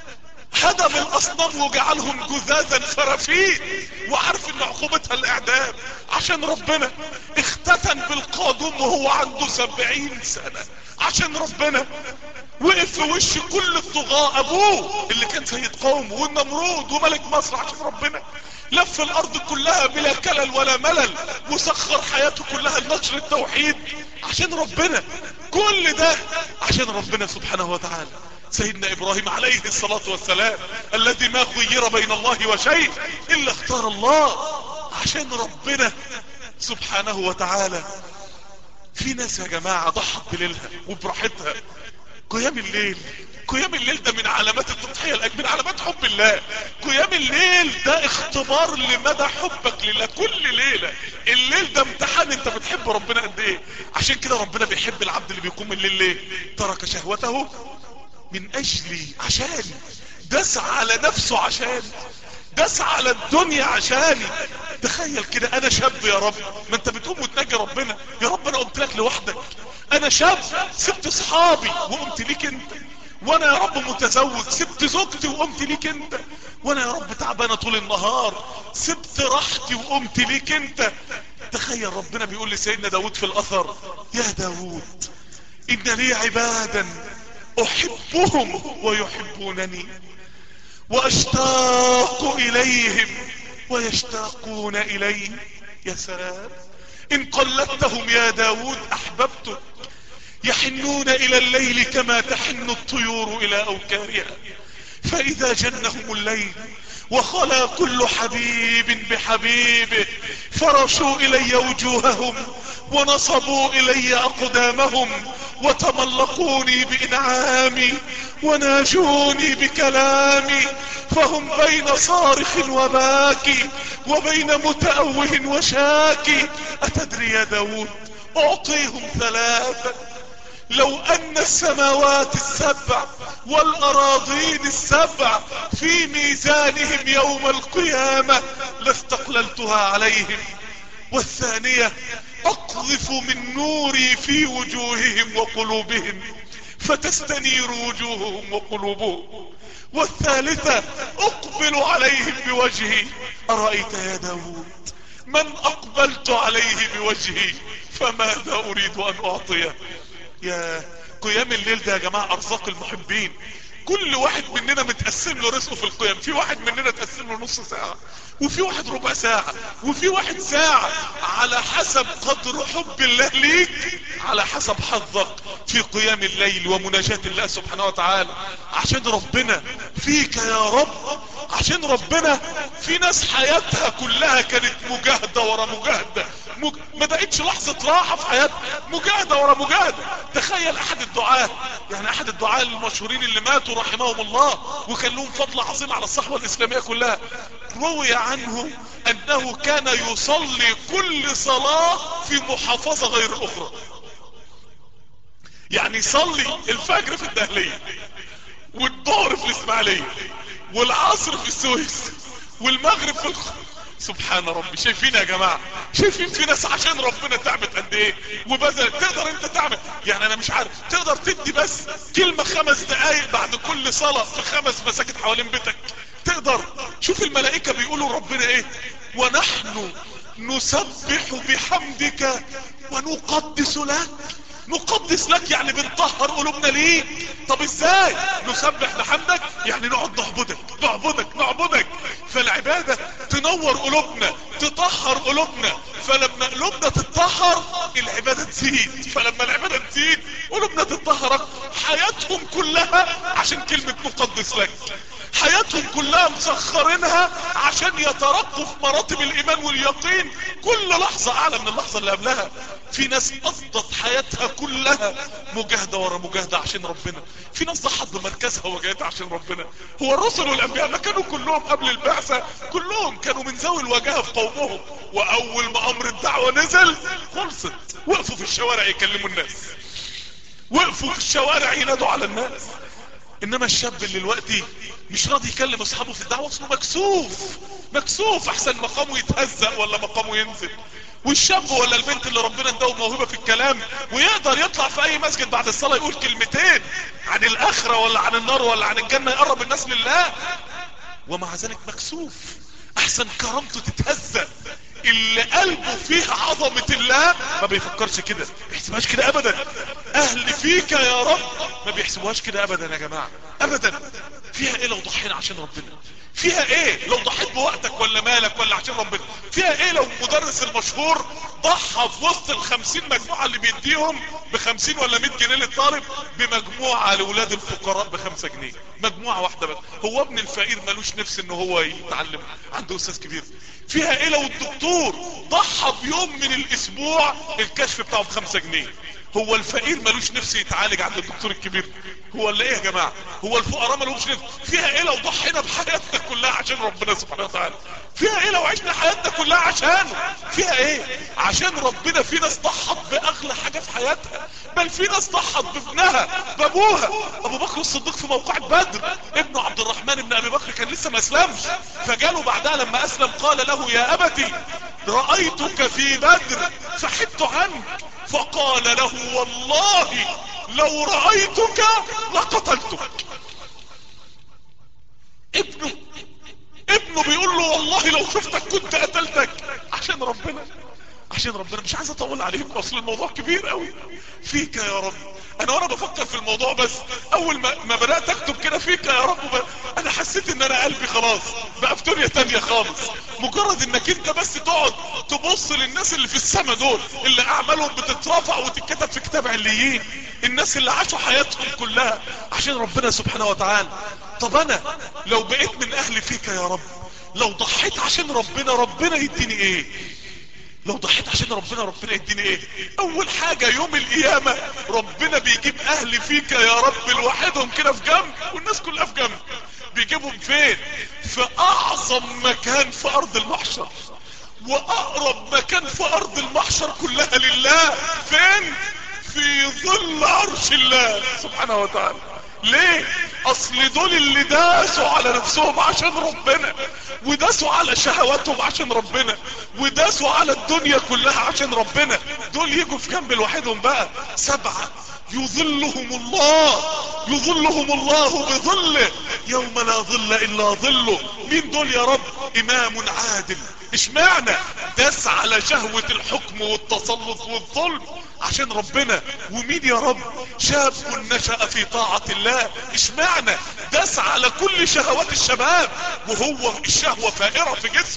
هدم الاصنام وجعلهم جذاذا فرافين وعارف ان عقوبتها الاعدام عشان ربنا اختتن بالقادم وهو عنده سبعين سنة عشان ربنا وقف في وش كل الطغاة ابوه اللي كان سيد قوم والنمرود وملك مصر عشان ربنا لف الارض كلها بلا كلل ولا ملل وسخر حياته كلها لنشر التوحيد عشان ربنا كل ده عشان ربنا سبحانه وتعالى سيدنا ابراهيم عليه الصلاة والسلام الذي ما خير بين الله وشيء الا اختار الله عشان ربنا سبحانه وتعالى في ناس يا جماعة ضحت بليلها وبراحتها قيام الليل قيام الليل ده من علامات التضحية من علامات حب الله قيام الليل ده اختبار لمدى حبك لله كل ليلة الليل ده امتحان انت بتحب ربنا قد ايه عشان كده ربنا بيحب العبد اللي بيقوم الليل ليه ترك شهوته من اجلي عشاني دس على نفسه عشاني دس على الدنيا عشاني تخيل كده انا شاب يا رب ما انت بتقوم وتنجي ربنا يا رب انا قمت لك لوحدك انا شاب سبت اصحابي وقمت ليك انت وانا يا رب متزوج سبت زوجتي وقمت ليك انت وانا يا رب تعبانه طول النهار سبت راحتي وقمت ليك انت تخيل ربنا بيقول لسيدنا داود في الاثر يا داود ان لي عبادا احبهم ويحبونني واشتاق اليهم ويشتاقون الي يا سلام ان قلدتهم يا داود احببتك يحنون الى الليل كما تحن الطيور الى اوكارها فاذا جنهم الليل وخلا كل حبيب بحبيبه فرشوا الي وجوههم ونصبوا الي اقدامهم وتملقوني بانعامي وناجوني بكلامي فهم بين صارخ وباكي وبين متأوه وشاكي اتدري يا داود اعطيهم ثلاثة لو ان السماوات السبع والاراضين السبع في ميزانهم يوم القيامة لاستقللتها عليهم والثانية اقذف من نوري في وجوههم وقلوبهم فتستنير وجوههم وقلوبهم والثالثة اقبل عليهم بوجهي ارأيت يا داود من اقبلت عليه بوجهي فماذا اريد ان اعطيه يا قيام الليل ده يا جماعة ارزاق المحبين كل واحد مننا متقسم له رزقه في القيام في واحد مننا تقسم له نص ساعة وفي واحد ربع ساعة وفي واحد ساعة على حسب قدر حب الله ليك على حسب حظك في قيام الليل ومناجاة الله سبحانه وتعالى عشان ربنا فيك يا رب عشان ربنا في ناس حياتها كلها كانت مجاهدة ورا مجاهدة مج... ما بقتش لحظة راحة في حياتنا مجاهدة ورا مجاهدة تخيل احد الدعاة يعني احد الدعاة المشهورين اللي ماتوا رحمهم الله وكان لهم فضل عظيم على الصحوة الاسلامية كلها روي عنه انه كان يصلي كل صلاة في محافظة غير الاخرى يعني يصلي الفجر في الدهلية والظهر في الاسماعيلية والعصر في السويس والمغرب في الخ... سبحان ربي شايفين يا جماعة شايفين في ناس عشان ربنا تعبت قد ايه وبذل تقدر انت تعمل يعني انا مش عارف تقدر تدي بس كلمة خمس دقايق بعد كل صلاة في خمس مساجد حوالين بيتك تقدر شوف الملائكة بيقولوا ربنا ايه ونحن نسبح بحمدك ونقدس لك نقدس لك يعني بنطهر قلوبنا ليك طب ازاي نسبح بحمدك يعني نقعد نعبدك نعبدك نعبدك فالعبادة تنور قلوبنا تطهر قلوبنا فلما قلوبنا تتطهر العبادة تزيد فلما العبادة تزيد قلوبنا تتطهر حياتهم كلها عشان كلمة مقدس لك حياتهم كلها مسخرينها عشان يترقوا في مراتب الايمان واليقين كل لحظة اعلى من اللحظة اللي قبلها في ناس قضت حياتها كلها مجاهدة ورا مجاهدة عشان ربنا في ناس ضحت بمركزها وجاهدة عشان ربنا هو الرسل والانبياء ما كانوا كلهم قبل البعثة كلهم كانوا من ذوي الوجاهة في قومهم واول ما امر الدعوة نزل خلصت وقفوا في الشوارع يكلموا الناس وقفوا في الشوارع ينادوا على الناس انما الشاب اللي دلوقتي مش راضي يكلم اصحابه في الدعوه اصله مكسوف مكسوف احسن مقامه يتهزق ولا مقامه ينزل والشاب ولا البنت اللي ربنا اداه موهبه في الكلام ويقدر يطلع في اي مسجد بعد الصلاه يقول كلمتين عن الاخره ولا عن النار ولا عن الجنه يقرب الناس لله ومع ذلك مكسوف احسن كرامته تتهزق اللي قلبه فيه عظمة الله ما بيفكرش كده ما بيحسبهاش كده ابدا اهل فيك يا رب ما بيحسبوهاش كده ابدا يا جماعة ابدا فيها ايه لو ضحينا عشان ربنا فيها ايه لو ضحيت بوقتك ولا مالك ولا عشان ربنا فيها ايه لو المدرس المشهور ضحى في وسط الخمسين مجموعة اللي بيديهم بخمسين ولا مئة جنيه للطالب بمجموعة لولاد الفقراء بخمسة جنيه مجموعة واحدة بس هو ابن الفقير ملوش نفس ان هو يتعلم عنده استاذ كبير فيها ايه لو الدكتور ضحى بيوم من الاسبوع الكشف بتاعه بخمسة جنيه هو الفقير ملوش نفس يتعالج عند الدكتور الكبير هو اللي ايه يا جماعة هو الفقراء ملوش نفس فيها ايه لو ضحينا بحياتنا كلها عشان ربنا سبحانه وتعالى فيها ايه لو عشنا حياتنا كلها عشانه فيها ايه عشان ربنا في ناس ضحت باغلى حاجة في حياتها بل في ناس ضحت بابنها بابوها ابو بكر الصديق في موقع بدر ابنه عبد الرحمن بن ابي بكر كان لسه ما اسلمش فجاله بعدها لما اسلم قال له يا ابتي رأيتك في بدر فحدت عنك فقال له والله لو رأيتك لقتلتك ابنه ابنه بيقول له والله لو شفتك كنت قتلتك عشان ربنا عشان ربنا مش عايز اطول عليكم اصل الموضوع كبير قوي فيك يا رب انا وانا بفكر في الموضوع بس اول ما, ما بدأت اكتب كده فيك يا رب ب... انا حسيت ان انا قلبي خلاص بقى في دنيا تانية خالص مجرد انك انت بس تقعد تبص للناس اللي في السما دول اللي اعمالهم بتترفع وتتكتب في كتاب عليين الناس اللي عاشوا حياتهم كلها عشان ربنا سبحانه وتعالى طب انا لو بقيت من اهل فيك يا رب لو ضحيت عشان ربنا ربنا يديني ايه لو ضحيت عشان ربنا ربنا يديني ايه اول حاجة يوم القيامة ربنا بيجيب اهل فيك يا رب لوحدهم كده في جنب والناس كلها في جنب بيجيبهم فين في اعظم مكان في ارض المحشر واقرب مكان في ارض المحشر كلها لله فين في ظل عرش الله سبحانه وتعالى ليه اصل دول اللي داسوا على نفسهم عشان ربنا وداسوا على شهواتهم عشان ربنا وداسوا على الدنيا كلها عشان ربنا دول يجوا في جنب لوحدهم بقى سبعة يظلهم الله يظلهم الله بظله يوم لا ظل الا ظله مين دول يا رب امام عادل اشمعنى داس على شهوة الحكم والتسلط والظلم عشان ربنا ومين يا رب شاب نشأ في طاعة الله اشمعنى داس على كل شهوات الشباب وهو الشهوة فائرة في جسمه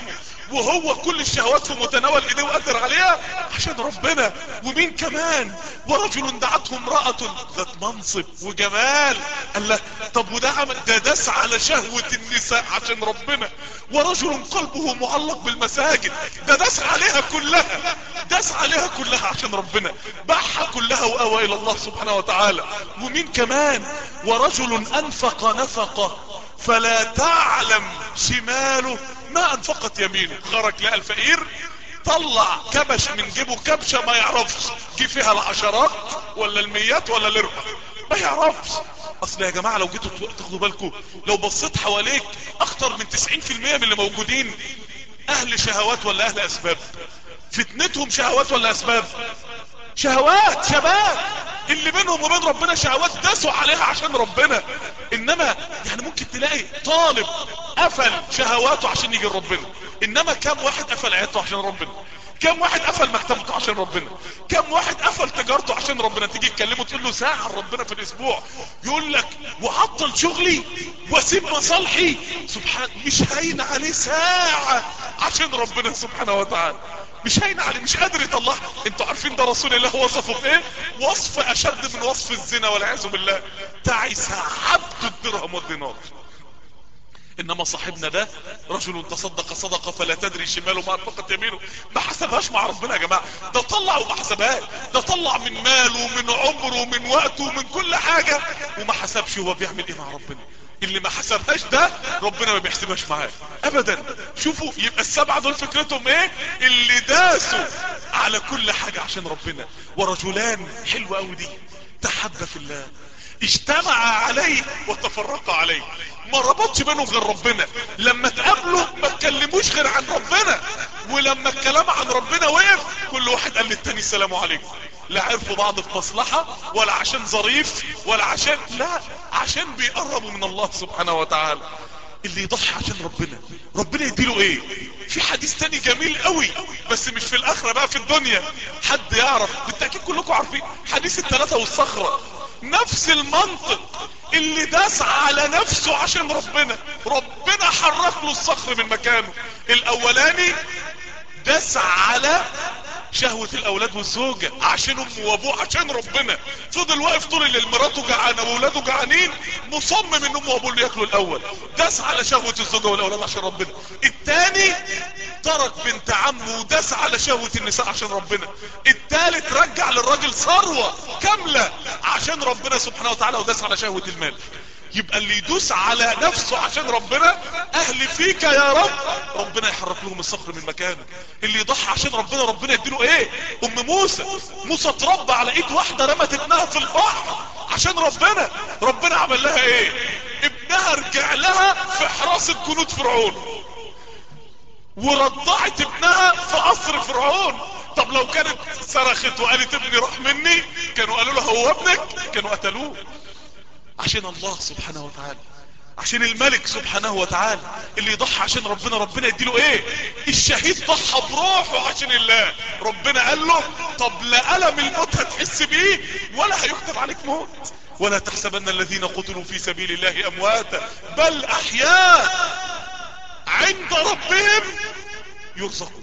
وهو كل الشهوات في متناول ايديه وقدر عليها عشان ربنا ومين كمان ورجل دعته امرأة ذات منصب وجمال قال له طب وده عمل ده داس على شهوة النساء عشان ربنا ورجل قلبه معلق بالمساجد ده داس عليها كلها داس عليها كلها عشان ربنا باعها كلها وقوى الى الله سبحانه وتعالى ومين كمان ورجل انفق نفقه فلا تعلم شماله ما انفقت يمينه خرج لقى الفقير طلع كبش من جيبه كبشة ما يعرفش جه فيها العشرات ولا الميات ولا الاربع ما يعرفش اصل يا جماعة لو جيتوا تاخدوا بالكم لو بصيت حواليك اكتر من 90% من اللي موجودين اهل شهوات ولا اهل اسباب فتنتهم شهوات ولا اسباب شهوات شباب اللي بينهم وبين ربنا شهوات داسوا عليها عشان ربنا انما يعني ممكن تلاقي طالب قفل شهواته عشان يجي ربنا انما كم واحد قفل عيادته عشان ربنا كم واحد قفل مكتبته عشان ربنا كم واحد قفل تجارته عشان ربنا تيجي تكلمه تقول له ساعة عن ربنا في الاسبوع يقول لك وعطل شغلي واسيب مصالحي سبحان مش هين عليه ساعة عشان ربنا سبحانه وتعالى مش هين عليه مش قادر يطلع انتوا عارفين ده رسول الله وصفه بايه وصف اشد من وصف الزنا والعياذ بالله تعس عبد الدرهم والدينار انما صاحبنا ده رجل تصدق صدقة فلا تدري شماله ما انفقت يمينه ما حسبهاش مع ربنا يا جماعة ده طلع وما حسبهاش ده طلع من ماله ومن عمره ومن وقته ومن كل حاجة وما حسبش هو بيعمل ايه مع ربنا اللي ما حسبهاش ده ربنا ما بيحسبهاش معاه ابدا شوفوا يبقى السبعة دول فكرتهم ايه اللي داسوا على كل حاجة عشان ربنا ورجلان حلوة قوي دي تحب في الله اجتمع عليه وتفرق عليه ما ربطش بينهم غير ربنا لما تقابلوا ما تكلموش غير عن ربنا ولما الكلام عن ربنا وقف كل واحد قال للتاني السلام عليكم لا عرفوا بعض في مصلحة ولا عشان ظريف ولا عشان لا عشان بيقربوا من الله سبحانه وتعالى اللي يضحي عشان ربنا ربنا يديله ايه في حديث تاني جميل قوي بس مش في الاخرة بقى في الدنيا حد يعرف بالتأكيد كلكم عارفين حديث الثلاثة والصخرة نفس المنطق اللي داس على نفسه عشان ربنا ربنا حرك له الصخر من مكانه الاولاني داس على شهوة الاولاد والزوجة عشان امه وابوه عشان ربنا فضل واقف طول الليل مراته جعانة واولاده جعانين مصمم ان امه وابوه اللي ياكلوا الاول داس على شهوة الزوجة والاولاد عشان ربنا التاني ترك بنت عمه وداس على شهوة النساء عشان ربنا التالت رجع للراجل ثروة كاملة عشان ربنا سبحانه وتعالى وداس على شهوة المال يبقى اللي يدوس على نفسه عشان ربنا اهل فيك يا رب ربنا يحرك لهم الصخر من مكانه اللي يضحي عشان ربنا ربنا يديله ايه ام موسى موسى اتربى على ايد واحدة رمت ابنها في البحر عشان ربنا ربنا عمل لها ايه ابنها رجع لها في حراسة جنود فرعون ورضعت ابنها في قصر فرعون طب لو كانت صرخت وقالت ابني راح مني كانوا قالوا له هو ابنك كانوا قتلوه عشان الله سبحانه وتعالى عشان الملك سبحانه وتعالى اللي يضحي عشان ربنا ربنا يديله ايه الشهيد ضحى بروحه عشان الله ربنا قال له طب لا ألم الموت هتحس بيه ولا هيكتب عليك موت ولا تحسبن الذين قتلوا في سبيل الله امواتا بل احياء عند ربهم يرزقون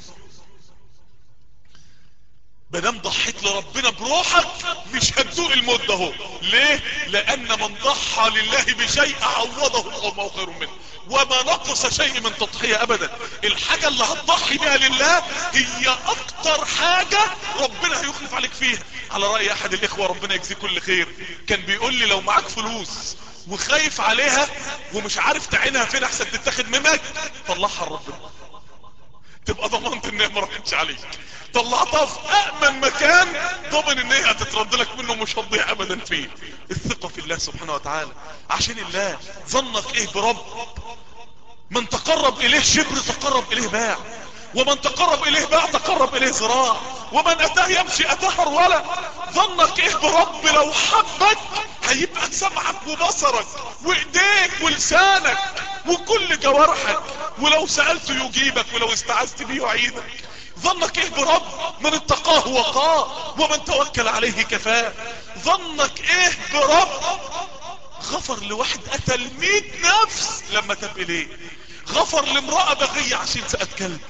مادام ضحيت لربنا بروحك مش هتذوق الموت ده هو ليه لان من ضحى لله بشيء عوضه الله خير منه وما نقص شيء من تضحية ابدا الحاجة اللي هتضحي بها لله هي اكتر حاجة ربنا هيخلف عليك فيها على رأي احد الاخوة ربنا يجزيه كل خير كان بيقول لي لو معاك فلوس وخايف عليها ومش عارف تعينها فين احسن تتاخد منك طلعها لربنا تبقى ضمنت ان هي ما راحتش عليك طلعتها في امن مكان ضمن ان هي هتترد لك منه مش هتضيع ابدا فيه الثقة في الله سبحانه وتعالى عشان الله ظنك ايه برب من تقرب اليه شبر تقرب اليه باع ومن تقرب اليه باع تقرب اليه ذراع ومن اتاه يمشي اتاه هرولا ظنك ايه برب لو حبك هيبقى سمعك وبصرك وايديك ولسانك وكل جوارحك ولو سألته يجيبك ولو استعذت بيه يعينك ظنك ايه برب من اتقاه وقاه ومن توكل عليه كفاه ظنك ايه برب غفر لواحد قتل مئة نفس لما تاب اليه غفر لامرأة بغية عشان سأت كلب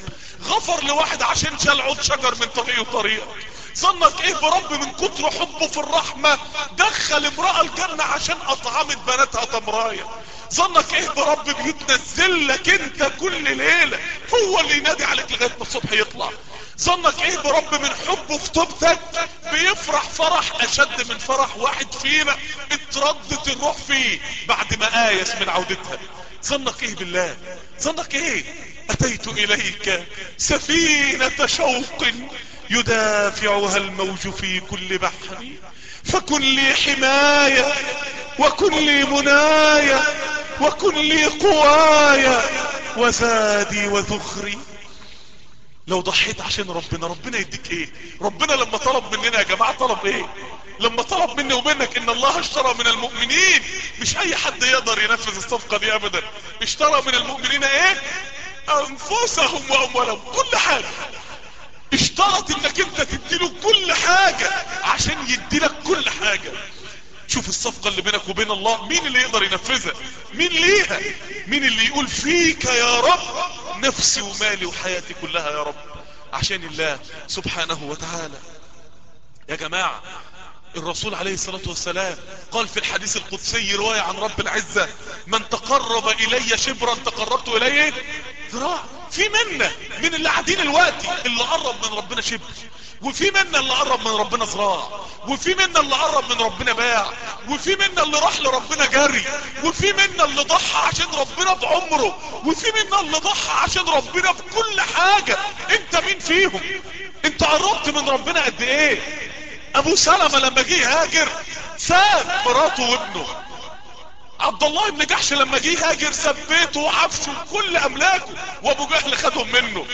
غفر لواحد عشان شال عود شجر من طريقه وطريقك ظنك ايه برب من كتر حبه في الرحمة دخل امرأة الجنة عشان اطعمت بناتها تمراية ظنك ايه برب بيتنزل لك انت كل ليلة هو اللي ينادي عليك لغاية ما الصبح يطلع ظنك ايه برب من حبه في توبتك بيفرح فرح اشد من فرح واحد فينا اتردت الروح فيه بعد ما ايس من عودتها ظنك ايه بالله ظنك ايه اتيت اليك سفينة شوق يدافعها الموج في كل بحر فكن لي حماية وكن لي مناية وكن لي قوايا وزادي وذخري لو ضحيت عشان ربنا ربنا يديك ايه ربنا لما طلب مننا يا جماعة طلب ايه لما طلب مني ومنك ان الله اشترى من المؤمنين مش اي حد يقدر ينفذ الصفقة دي ابدا اشترى من المؤمنين ايه انفسهم واموالهم كل حاجة اشترط انك انت تديله كل حاجة عشان يديلك كل حاجة شوف الصفقة اللي بينك وبين الله مين اللي يقدر ينفذها مين ليها مين اللي يقول فيك يا رب نفسي ومالي وحياتي كلها يا رب عشان الله سبحانه وتعالى يا جماعة الرسول عليه الصلاة والسلام قال في الحديث القدسي رواية عن رب العزة من تقرب الي شبرا تقربت اليه ذراع في منا من اللي قاعدين الوقت اللي قرب من ربنا شبر وفي منا اللي قرب من ربنا ذراع وفي منا اللي قرب من ربنا باع وفي منا اللي راح لربنا جري وفي منا اللي ضحى عشان ربنا بعمره وفي منا اللي ضحى عشان ربنا بكل حاجة انت مين فيهم انت قربت من ربنا قد ايه ابو سلمة لما جه هاجر ساب مراته وابنه عبد الله بن جحش لما جه هاجر ساب بيته وعفشه وكل املاكه وابو جهل خدهم منه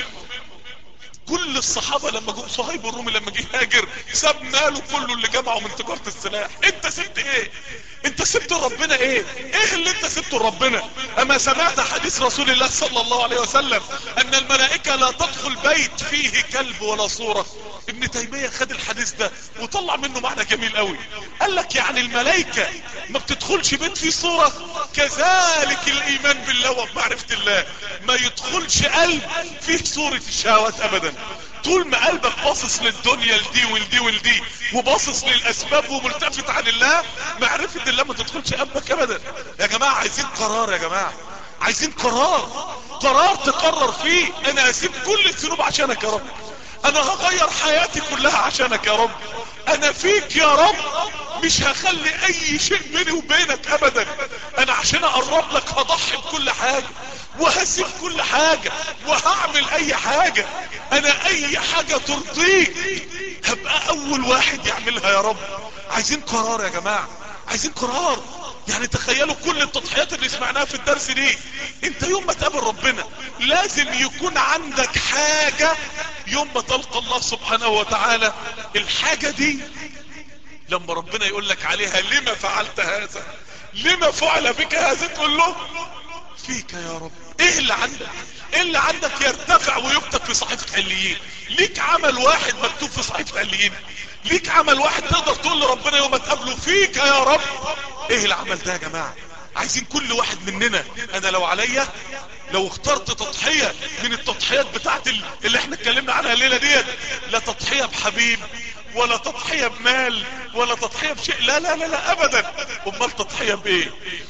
كل الصحابة لما جم صهيب الرومي لما جه هاجر ساب ماله كله اللي جمعه من تجارة السلاح انت سبت ايه انت سبت ربنا ايه ايه اللي انت سبته لربنا اما سمعت حديث رسول الله صلى الله عليه وسلم ان الملائكة لا تدخل بيت فيه كلب ولا صورة ابن تيمية خد الحديث ده وطلع منه معنى جميل قوي قال لك يعني الملائكة ما بتدخلش بيت فيه صورة كذلك الايمان بالله وبمعرفة الله ما يدخلش قلب فيه صورة الشهوات ابدا طول ما قلبك باصص للدنيا لدي ولدي ولدي وباصص للاسباب وملتفت عن الله معرفة الله ما تدخلش قلبك ابدا يا جماعة عايزين قرار يا جماعة عايزين قرار قرار تقرر فيه انا اسيب كل الذنوب عشانك يا رب انا هغير حياتي كلها عشانك يا رب انا فيك يا رب مش هخلي اي شيء بيني وبينك ابدا انا عشان اقرب لك هضحي بكل حاجة وهسيب كل حاجة وهعمل اي حاجة انا اي حاجة ترضيك هبقى اول واحد يعملها يا رب عايزين قرار يا جماعة عايزين قرار يعني تخيلوا كل التضحيات اللي سمعناها في الدرس دي انت يوم ما تقابل ربنا لازم يكون عندك حاجة يوم ما تلقى الله سبحانه وتعالى الحاجة دي لما ربنا يقول لك عليها لما فعلت هذا لما فعل بك هذا تقول له فيك يا رب ايه اللي عندك ايه اللي عندك يرتفع ويكتب في صحيفة عليين ليك عمل واحد مكتوب في صحيفة عليين ليك عمل واحد تقدر تقول لربنا يوم تقابله فيك يا رب ايه العمل ده يا جماعة عايزين كل واحد مننا انا لو عليا لو اخترت تضحية من التضحيات بتاعت اللي احنا اتكلمنا عنها الليلة ديت لا تضحية بحبيب ولا تضحية بمال ولا تضحية بشيء لا لا لا لا ابدا امال تضحية بايه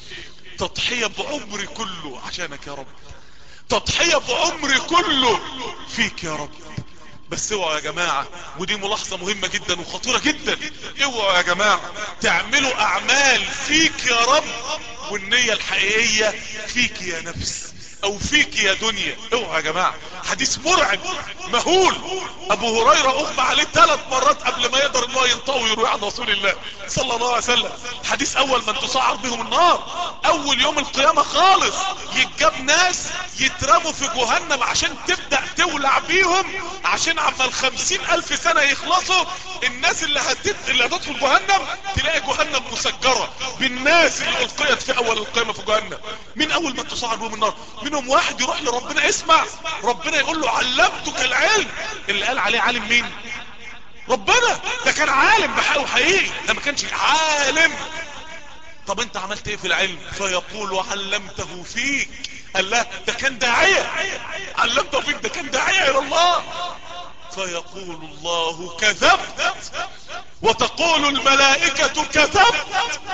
تضحية بعمري كله عشانك يا رب تضحية بعمري كله فيك يا رب بس اوعوا يا جماعة ودي ملاحظة مهمة جدا وخطيرة جدا اوعوا يا جماعة تعملوا اعمال فيك يا رب والنية الحقيقية فيك يا نفس او فيك يا دنيا اوعوا يا جماعة حديث مرعب مهول ابو هريرة اغمى عليه ثلاث مرات قبل ما يقدر ان هو ينطوي ويروح عن رسول الله صلى الله عليه وسلم حديث اول من تسعر بهم النار اول يوم القيامة خالص يتجاب ناس يترموا في جهنم عشان تبدأ تولع بيهم عشان عما الخمسين الف سنة يخلصوا الناس اللي هتد... اللي هتدخل جهنم تلاقي جهنم مسجرة بالناس اللي القيت في اول القيامة في جهنم من اول من تسعر بهم النار منهم واحد يروح لربنا اسمع ربنا يقول له علمتك العلم اللي قال عليه عالم مين ربنا ده كان عالم بحقه حقيقي ده ما كانش عالم طب انت عملت ايه في العلم فيقول علمته فيك قال لا ده كان داعية علام توفيق ده كان داعية الى الله فيقول الله كذبت وتقول الملائكة كذبت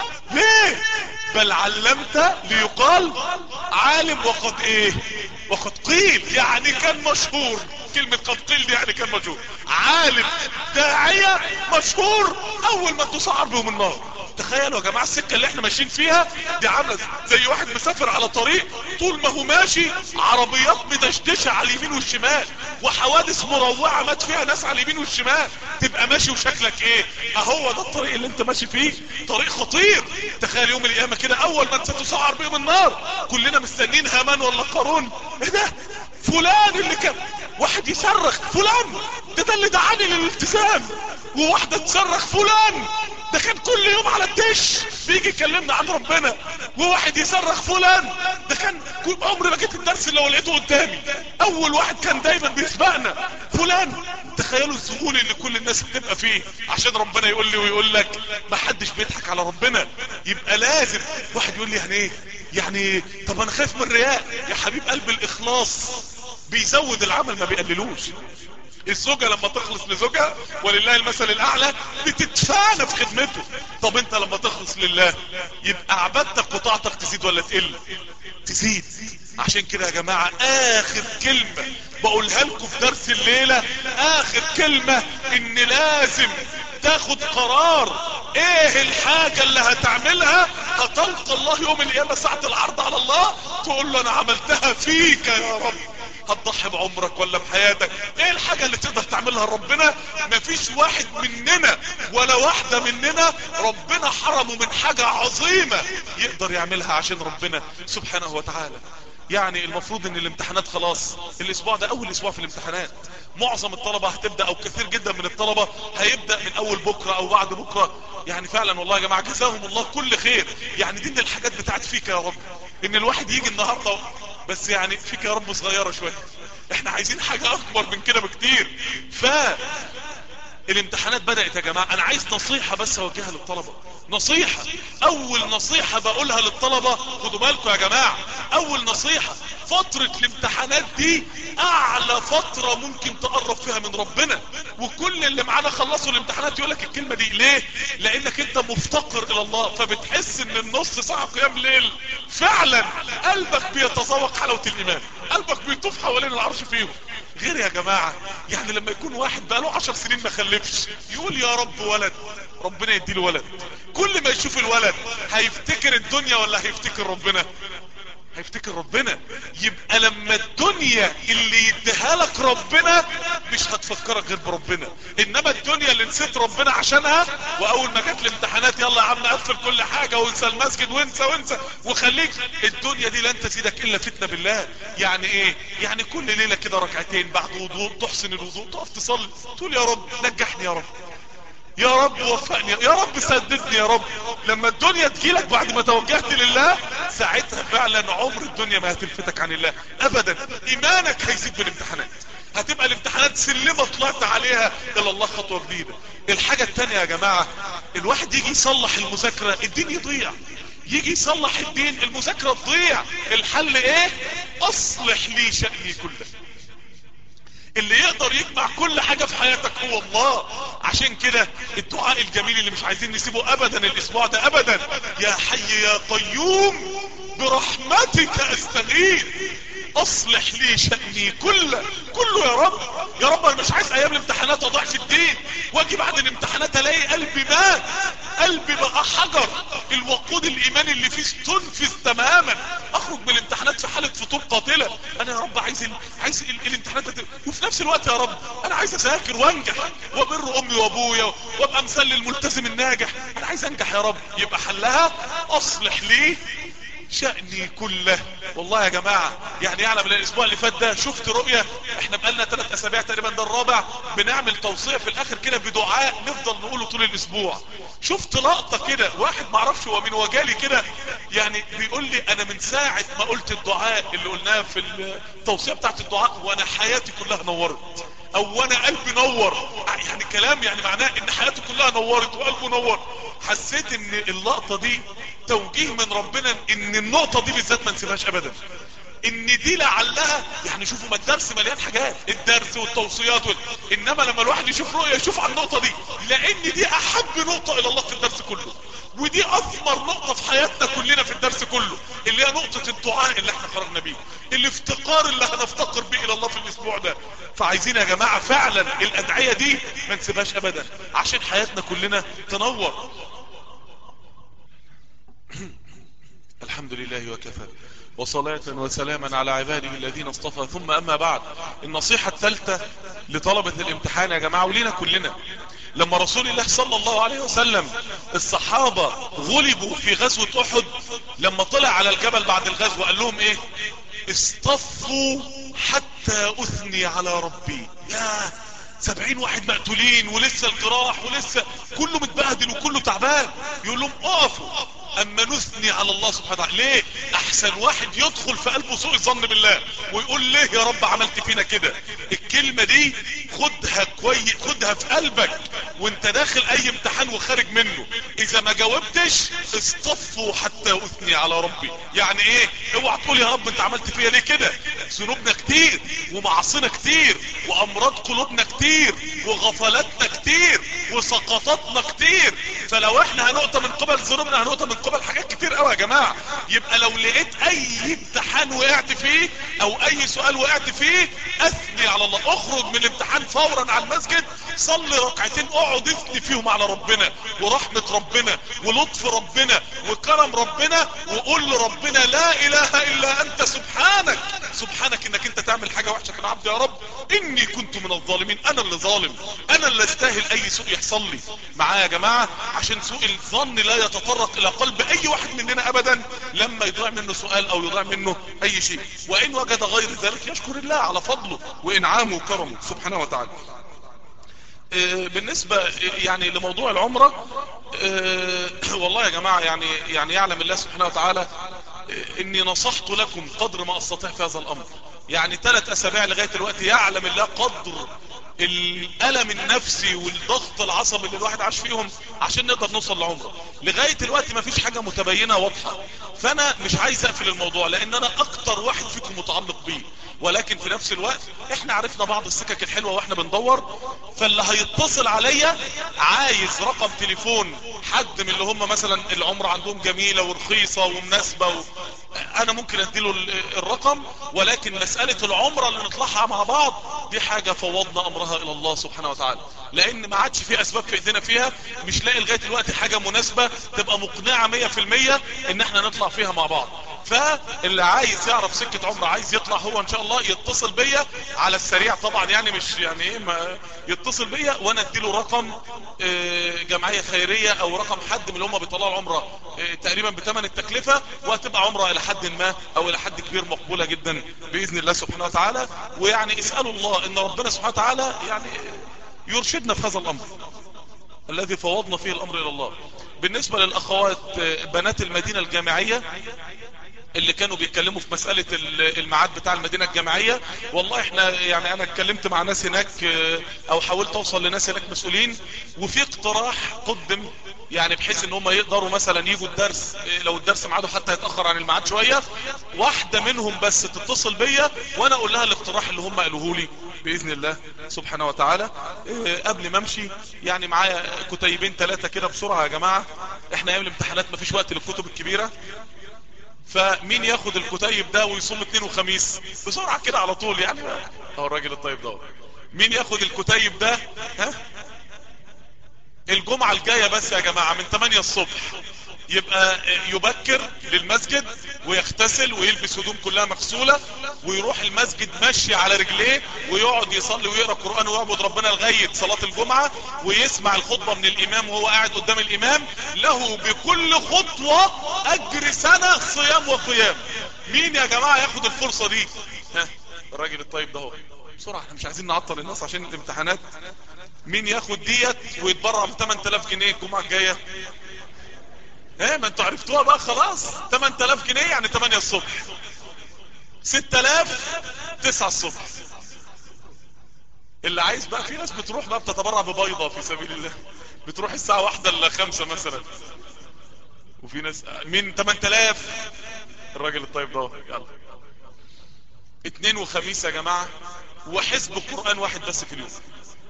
ليه بل علمت ليقال عالم وقد ايه وقد قيل يعني كان مشهور كلمة قد قيل دي يعني كان مشهور عالم داعية مشهور اول ما تصعر بهم النار تخيلوا يا جماعة السكة اللي احنا ماشيين فيها دي عاملة زي واحد مسافر على طريق طول ما هو ماشي عربيات مدشدشة على اليمين والشمال وحوادث مروعة مات فيها ناس على اليمين والشمال تبقى ماشي وشكلك ايه اهو ده الطريق اللي انت ماشي فيه طريق خطير تخيل يوم القيامة كده اول ما ستسعر بهم النار كلنا مستنين هامان ولا قارون ايه ده فلان اللي كان واحد يصرخ فلان ده ده اللي دعاني للالتزام وواحدة تصرخ فلان ده كان كل يوم على الدش بيجي يكلمنا عن ربنا وواحد يصرخ فلان ده كان كل عمري ما جيت الدرس اللي لقيته قدامي اول واحد كان دايما بيسبقنا فلان تخيلوا الذهول اللي كل الناس بتبقى فيه عشان ربنا يقول لي ويقول لك ما حدش بيضحك على ربنا يبقى لازم واحد يقول لي يعني ايه يعني طب انا خايف من الرياء يا حبيب قلب الاخلاص بيزود العمل ما بيقللوش الزوجة لما تخلص لزوجها ولله المثل الاعلى بتتفانى في خدمته طب انت لما تخلص لله يبقى عبادتك وطاعتك تزيد ولا تقل تزيد عشان كده يا جماعة اخر كلمة بقولها لكم في درس الليلة اخر كلمة ان لازم تاخد قرار ايه الحاجة اللي هتعملها هتلقى الله يوم القيامة ساعة العرض على الله تقول له انا عملتها فيك يا رب هتضحي بعمرك ولا بحياتك ايه الحاجة اللي تقدر تعملها لربنا مفيش واحد مننا ولا واحدة مننا ربنا حرمه من حاجة عظيمة يقدر يعملها عشان ربنا سبحانه وتعالى يعني المفروض ان الامتحانات خلاص الاسبوع ده اول اسبوع في الامتحانات معظم الطلبة هتبدأ او كثير جدا من الطلبة هيبدأ من اول بكرة او بعد بكرة يعني فعلا والله يا جماعة جزاهم الله كل خير يعني دي من الحاجات بتاعت فيك يا رب ان الواحد يجي النهاردة بس يعني فيك يا رب صغيرة شوية احنا عايزين حاجة اكبر من كده بكتير ف الامتحانات بدأت يا جماعة انا عايز نصيحة بس اوجهها للطلبة نصيحة اول نصيحة بقولها للطلبة خدوا بالكم يا جماعة اول نصيحة فترة الامتحانات دي اعلى فترة ممكن تقرب فيها من ربنا وكل اللي معانا خلصوا الامتحانات يقولك الكلمة دي ليه لانك انت مفتقر الى الله فبتحس ان النص ساعة قيام ليل فعلا قلبك بيتذوق حلاوة الايمان قلبك بيطوف حوالين العرش فيهم غير يا جماعة يعني لما يكون واحد بقاله عشر سنين ما خلفش يقول يا رب ولد ربنا يديله ولد كل ما يشوف الولد هيفتكر الدنيا ولا هيفتكر ربنا هيفتكر ربنا يبقى لما الدنيا اللي يديها لك ربنا مش هتفكرك غير بربنا انما الدنيا اللي نسيت ربنا عشانها واول ما جت الامتحانات يلا يا عم قفل كل حاجة وانسى المسجد وانسى وانسى وخليك الدنيا دي لن تزيدك الا فتنة بالله يعني ايه يعني كل ليلة كده ركعتين بعد وضوء تحسن الوضوء تقف تصلي تقول يا رب نجحني يا رب يا رب وفقني يا رب سددني يا رب لما الدنيا تجيلك بعد ما توجهت لله ساعتها فعلا عمر الدنيا ما هتلفتك عن الله ابدا ايمانك هيزيد بالامتحانات هتبقى الامتحانات سلمة طلعت عليها الى الله خطوة جديدة الحاجة التانية يا جماعة الواحد يجي يصلح المذاكرة الدين يضيع يجي يصلح الدين المذاكرة تضيع الحل ايه اصلح لي شأني كله اللي يقدر يجمع كل حاجة في حياتك هو الله عشان كده الدعاء الجميل اللي مش عايزين نسيبه ابدا الاسبوع ده ابدا يا حي يا قيوم برحمتك استغيث اصلح لي شأني كله كله يا رب يا رب انا مش عايز ايام الامتحانات اضيع في الدين واجي بعد الامتحانات الاقي قلبي مات قلبي بقى حجر الوقود الايماني اللي فيه تنفذ تماما اخرج من الامتحانات في حالة فتور قاتلة انا يا رب عايز ال... عايز ال... الامتحانات هت... وفي نفس الوقت يا رب انا عايز اذاكر وانجح وبر امي وابويا وابقى مثل الملتزم الناجح انا عايز انجح يا رب يبقى حلها اصلح لي شأني كله والله يا جماعة يعني يعلم الاسبوع اللي فات ده شفت رؤية احنا بقالنا ثلاث اسابيع تقريبا ده الرابع بنعمل توصية في الاخر كده بدعاء نفضل نقوله طول الاسبوع شفت لقطة كده واحد معرفش هو من وجالي كده يعني بيقول لي انا من ساعة ما قلت الدعاء اللي قلناه في التوصية بتاعت الدعاء وانا حياتي كلها نورت او وانا قلبي نور يعني كلام يعني معناه ان حياته كلها نورت وقلبه نور حسيت ان اللقطة دي توجيه من ربنا ان النقطة دي بالذات ما نسيبهاش ابدا ان دي لعلها يعني شوفوا ما الدرس مليان حاجات الدرس والتوصيات وال... انما لما الواحد يشوف رؤية يشوف على النقطة دي لان دي احب نقطة الى الله في الدرس كله ودي اثمر نقطة في حياتنا كلنا في الدرس كله اللي هي نقطة الدعاء اللي احنا خرجنا بيه الافتقار اللي هنفتقر بيه الى الله في الاسبوع ده فعايزين يا جماعة فعلا الادعية دي ما نسيبهاش ابدا عشان حياتنا كلنا تنور الحمد لله وكفى وصلاة وسلاما على عباده الذين اصطفى ثم اما بعد النصيحة الثالثة لطلبة الامتحان يا جماعة ولينا كلنا لما رسول الله صلى الله عليه وسلم الصحابة غلبوا في غزوة احد لما طلع على الجبل بعد الغزوة قال لهم ايه اصطفوا حتى اثني على ربي يا سبعين واحد مقتولين ولسه الجراح ولسه كله متبهدل وكله تعبان يقول لهم اقفوا اما نثني على الله سبحانه وتعالى ليه احسن واحد يدخل في قلبه سوء الظن بالله ويقول ليه يا رب عملت فينا كده الكلمة دي خدها كويس خدها في قلبك وانت داخل اي امتحان وخارج منه اذا ما جاوبتش اصطفوا حتى اثني على ربي يعني ايه اوعى تقول يا رب انت عملت فيا ليه كده ذنوبنا كتير ومعصينا كتير وامراض قلوبنا كتير وغفلاتنا كتير وسقطاتنا كتير فلو احنا هنقطة من قبل ذنوبنا هنقطة من قبل حاجات كتير قوي يا جماعة يبقى لو لقيت اي امتحان وقعت فيه او اي سؤال وقعت فيه اثني على الله اخرج من الامتحان فورا على المسجد صلي ركعتين اقعد اثني فيهم على ربنا ورحمة ربنا ولطف ربنا وكرم ربنا وقول لربنا لا اله الا انت سبحانك سبحانك انك انت تعمل حاجة وحشة كان عبد يا رب اني كنت من الظالمين انا اللي ظالم انا اللي استاهل اي سوء يحصل لي معايا يا جماعة عشان سوء الظن لا يتطرق الى قلب اي واحد مننا ابدا لما يضيع منه سؤال او يضيع منه اي شيء وان وجد غير ذلك يشكر الله على فضله وانعامه وكرمه سبحانه وتعالى بالنسبة يعني لموضوع العمرة والله يا جماعة يعني يعني يعلم الله سبحانه وتعالى اني نصحت لكم قدر ما استطيع في هذا الامر يعني ثلاث اسابيع لغاية الوقت يعلم الله قدر الالم النفسي والضغط العصبي اللي الواحد عاش فيهم عشان نقدر نوصل لعمره لغاية الوقت ما فيش حاجة متبينة واضحة فانا مش عايز اقفل الموضوع لان انا اكتر واحد فيكم متعلق بيه ولكن في نفس الوقت احنا عرفنا بعض السكك الحلوة واحنا بندور فاللي هيتصل عليا عايز رقم تليفون حد من اللي هم مثلا العمر عندهم جميلة ورخيصة ومناسبة و... انا ممكن اديله الرقم ولكن مسألة العمرة اللي نطلعها مع بعض دي حاجة فوضنا امرها الى الله سبحانه وتعالى لان ما عادش في اسباب في ايدينا فيها مش لاقي لغاية الوقت حاجة مناسبة تبقى مقنعة مية في المية ان احنا نطلع فيها مع بعض فاللي عايز يعرف سكة عمره عايز يطلع هو ان شاء الله يتصل بيا على السريع طبعا يعني مش يعني ايه ما يتصل بيا وانا اديله رقم اه جمعية خيرية او رقم حد من اللي هم بيطلعوا العمرة اه تقريبا بثمن التكلفة وهتبقى عمرة الى حد ما او الى حد كبير مقبولة جدا باذن الله سبحانه وتعالى ويعني اسألوا الله ان ربنا سبحانه وتعالى يعني يرشدنا في هذا الامر الذي فوضنا فيه الامر الى الله بالنسبة للاخوات بنات المدينة الجامعية اللي كانوا بيتكلموا في مسألة الميعاد بتاع المدينة الجامعية والله احنا يعني انا اتكلمت مع ناس هناك او حاولت اوصل لناس هناك مسؤولين وفي اقتراح قدم يعني بحيث ان هم يقدروا مثلا يجوا الدرس لو الدرس ميعاده حتى يتأخر عن الميعاد شوية واحدة منهم بس تتصل بيا وانا اقول لها الاقتراح اللي هم قالوه لي باذن الله سبحانه وتعالى قبل ما امشي يعني معايا كتيبين ثلاثة كده بسرعة يا جماعة احنا ايام الامتحانات مفيش وقت للكتب الكبيرة فمين ياخد الكتيب ده ويصوم اثنين وخميس بسرعة كده على طول يعني اهو الراجل الطيب ده مين ياخد الكتيب ده ها الجمعة الجاية بس يا جماعة من 8 الصبح يبقى يبكر للمسجد ويغتسل ويلبس هدوم كلها مغسولة ويروح المسجد ماشي على رجليه ويقعد يصلي ويقرأ قرآن ويعبد ربنا لغاية صلاة الجمعة ويسمع الخطبة من الامام وهو قاعد قدام الامام له بكل خطوة اجر سنة صيام وقيام مين يا جماعة ياخد الفرصة دي ها الراجل الطيب ده هو بسرعة احنا مش عايزين نعطل الناس عشان الامتحانات مين ياخد ديت ويتبرع ب 8000 جنيه الجمعة الجاية ايه ما انتوا عرفتوها بقى خلاص 8000 جنيه يعني 8 الصبح 6000 9 الصبح اللي عايز بقى في ناس بتروح بقى بتتبرع ببيضة في سبيل الله بتروح الساعة واحدة الا خمسة مثلا وفي ناس من 8000 الراجل الطيب ده يلا اتنين وخميس يا جماعة وحزب قرآن واحد بس في اليوم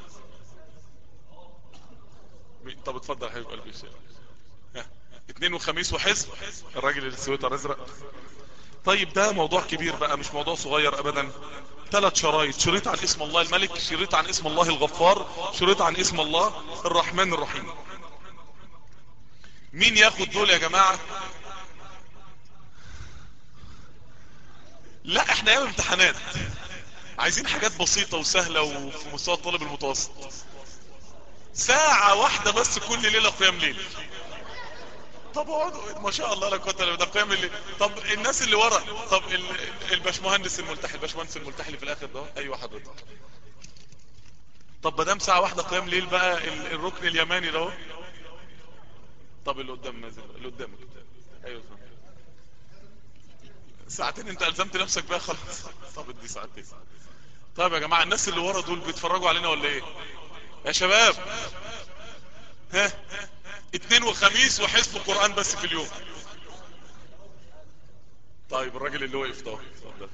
طب اتفضل يا حبيب قلبي الشيخ ها. اتنين وخميس وحزب الراجل اللي سويتر ازرق طيب ده موضوع كبير بقى مش موضوع صغير ابدا ثلاث شرايط شريط عن اسم الله الملك شريط عن اسم الله الغفار شريط عن اسم الله الرحمن الرحيم مين ياخد دول يا جماعة لا احنا ايام امتحانات عايزين حاجات بسيطة وسهلة وفي مستوى الطالب المتوسط ساعة واحدة بس كل ليلة قيام ليل طب اقعدوا ما شاء الله لا قوه الا بالله قيام الليل طب الناس اللي ورا طب ال- الباشمهندس الملتحي الباشمهندس الملتحي اللي في الاخر ده ايوه حضرتك طب ما دام ساعه واحده قيام ليل بقى ال- الركن اليماني ده اهو طب اللي قدام نازل اللي قدامك ايوه فهمت. ساعتين انت الزمت نفسك بقى خلاص طب ادي ساعتين طيب يا جماعه الناس اللي ورا دول بيتفرجوا علينا ولا ايه يا شباب ها اتنين وخميس وحزب قرآن بس في اليوم طيب الراجل اللي وقف ده اتفضل.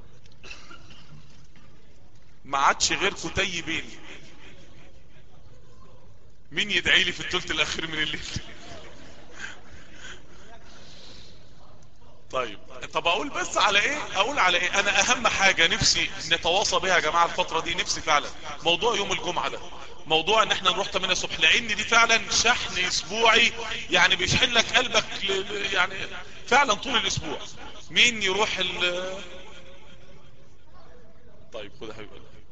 ما عادش غير كتيبين مين يدعي لي في الثلث الاخير من الليل طيب طب اقول بس على ايه اقول على ايه انا اهم حاجة نفسي نتواصى بها يا جماعة الفترة دي نفسي فعلا موضوع يوم الجمعة ده موضوع ان احنا نروح 8 الصبح لان دي فعلا شحن اسبوعي يعني بيشحن لك قلبك ل... ل- يعني فعلا طول الاسبوع مين يروح ال طيب خد يا حبيبي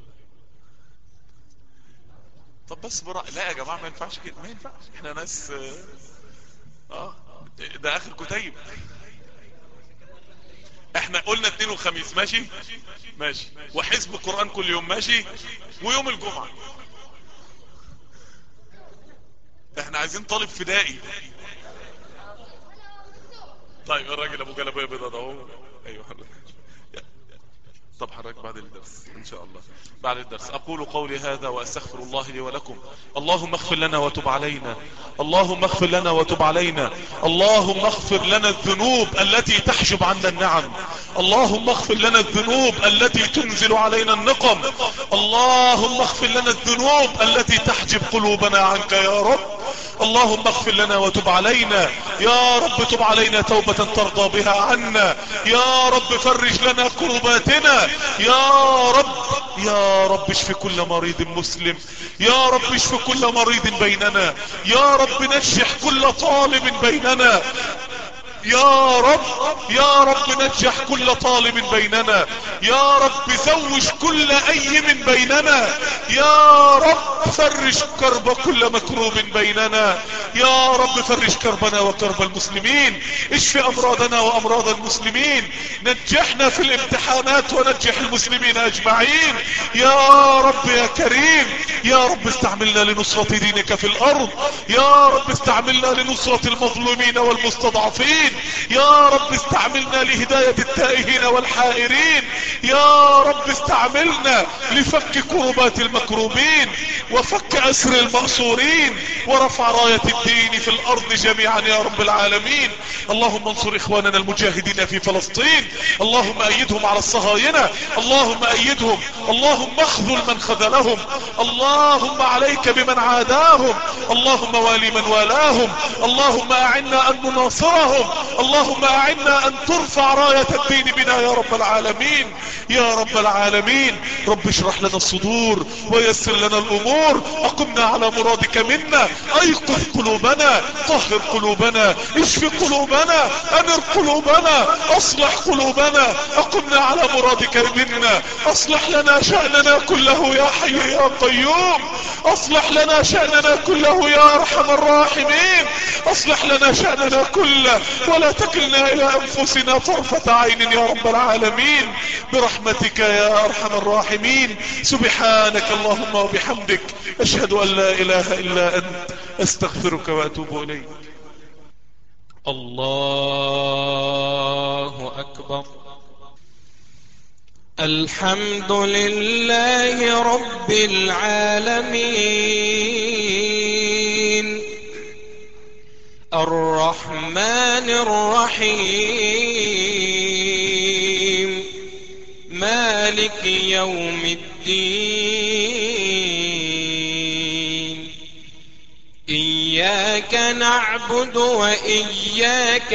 طب بس برا لا يا جماعة ما ينفعش كده ما ينفعش احنا ناس اه ده اخر كتيب احنا قلنا اثنين وخميس ماشي ماشي وحزب القرآن كل يوم ماشي ويوم الجمعة احنا عايزين طالب فدائي طيب الراجل ابو جلابيه بيضاء ده اهو ايوه حضرتك طب حضرتك بعد الدرس ان شاء الله بعد الدرس اقول قولي هذا واستغفر الله لي ولكم اللهم اغفر لنا وتب علينا اللهم اغفر لنا وتب علينا اللهم اغفر لنا الذنوب التي تحجب عنا النعم اللهم اغفر لنا الذنوب التي تنزل علينا النقم اللهم اغفر لنا الذنوب التي تحجب قلوبنا عنك يا رب اللهم اغفر لنا وتب علينا يا رب تب علينا توبة ترضى بها عنا يا رب فرج لنا كرباتنا يا رب يا رب اشف كل مريض مسلم يا رب اشف كل مريض بيننا يا رب نجح كل طالب بيننا يا رب يا رب نجح كل طالب بيننا يا رب زوج كل ايم بيننا يا رب فرج كرب كل مكروب بيننا يا رب فرج كربنا وكرب المسلمين اشف امراضنا وامراض المسلمين نجحنا في الامتحانات ونجح المسلمين اجمعين يا رب يا كريم يا رب استعملنا لنصرة دينك في الارض يا رب استعملنا لنصرة المظلومين والمستضعفين يا رب استعملنا لهداية التائهين والحائرين يا رب استعملنا لفك كربات المكروبين وفك اسر المأسورين ورفع راية الدين في الارض جميعا يا رب العالمين اللهم انصر اخواننا المجاهدين في فلسطين اللهم ايدهم على الصهاينة اللهم ايدهم اللهم اخذل من خذلهم اللهم عليك بمن عاداهم اللهم والي من والاهم اللهم اعنا ان نناصرهم اللهم اعنا ان ترفع راية الدين بنا يا رب العالمين يا رب العالمين رب اشرح لنا الصدور ويسر لنا الامور اقمنا على مرادك منا ايقظ قلوبنا طهر قلوبنا اشف قلوبنا انر قلوبنا اصلح قلوبنا اقمنا على مرادك منا اصلح لنا شأننا كله يا حي يا قيوم اصلح لنا شأننا كله يا ارحم الراحمين اصلح لنا شأننا كله ولا تكلنا الى انفسنا طرفة عين يا رب العالمين برحمتك يا ارحم الراحمين سبحانك اللهم وبحمدك اشهد ان لا اله الا انت استغفرك واتوب اليك
الله أكبر
الحمد لله رب العالمين الرحمن الرحيم مالك مالك يوم الدين إياك نعبد وإياك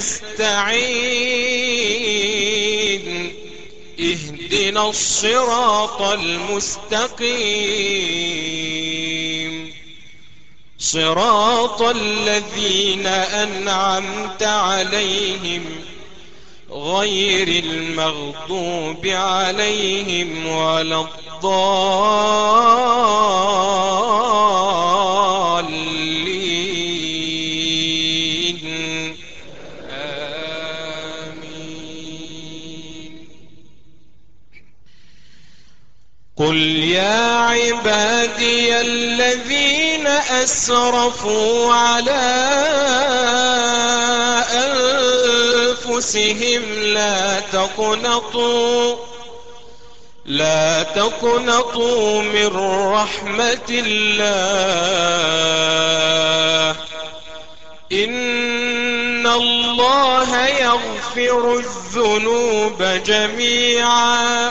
نستعين اهدنا الصراط المستقيم صراط الذين أنعمت عليهم غير المغضوب عليهم ولا الضالين آمين قل يا عبادي الذين أسرفوا على أنفسهم لا تقنطوا لا تقنطوا من رحمة الله إن الله يغفر الذنوب جميعا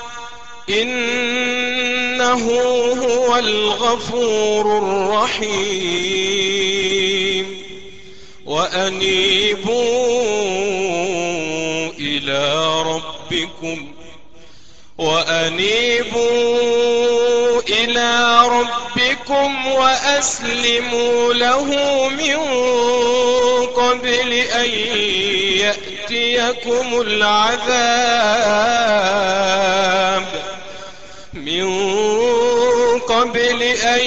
إنه هو الغفور الرحيم وأنيبوا إلى ربكم وأنيبوا إلى ربكم وأسلموا له من قبل أن يأتيكم العذاب من قبل أن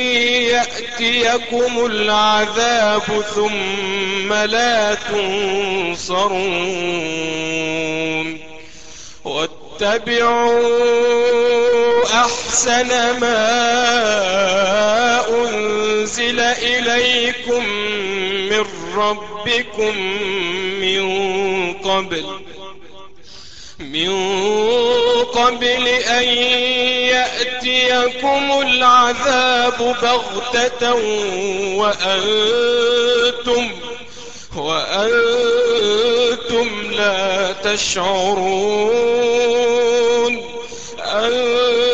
يأتيكم العذاب ثم لا تنصرون واتبعوا أحسن ما أنزل إليكم من ربكم من قبل من قبل أن يأتيكم العذاب بغتة وأنتم وأنتم لا تشعرون أن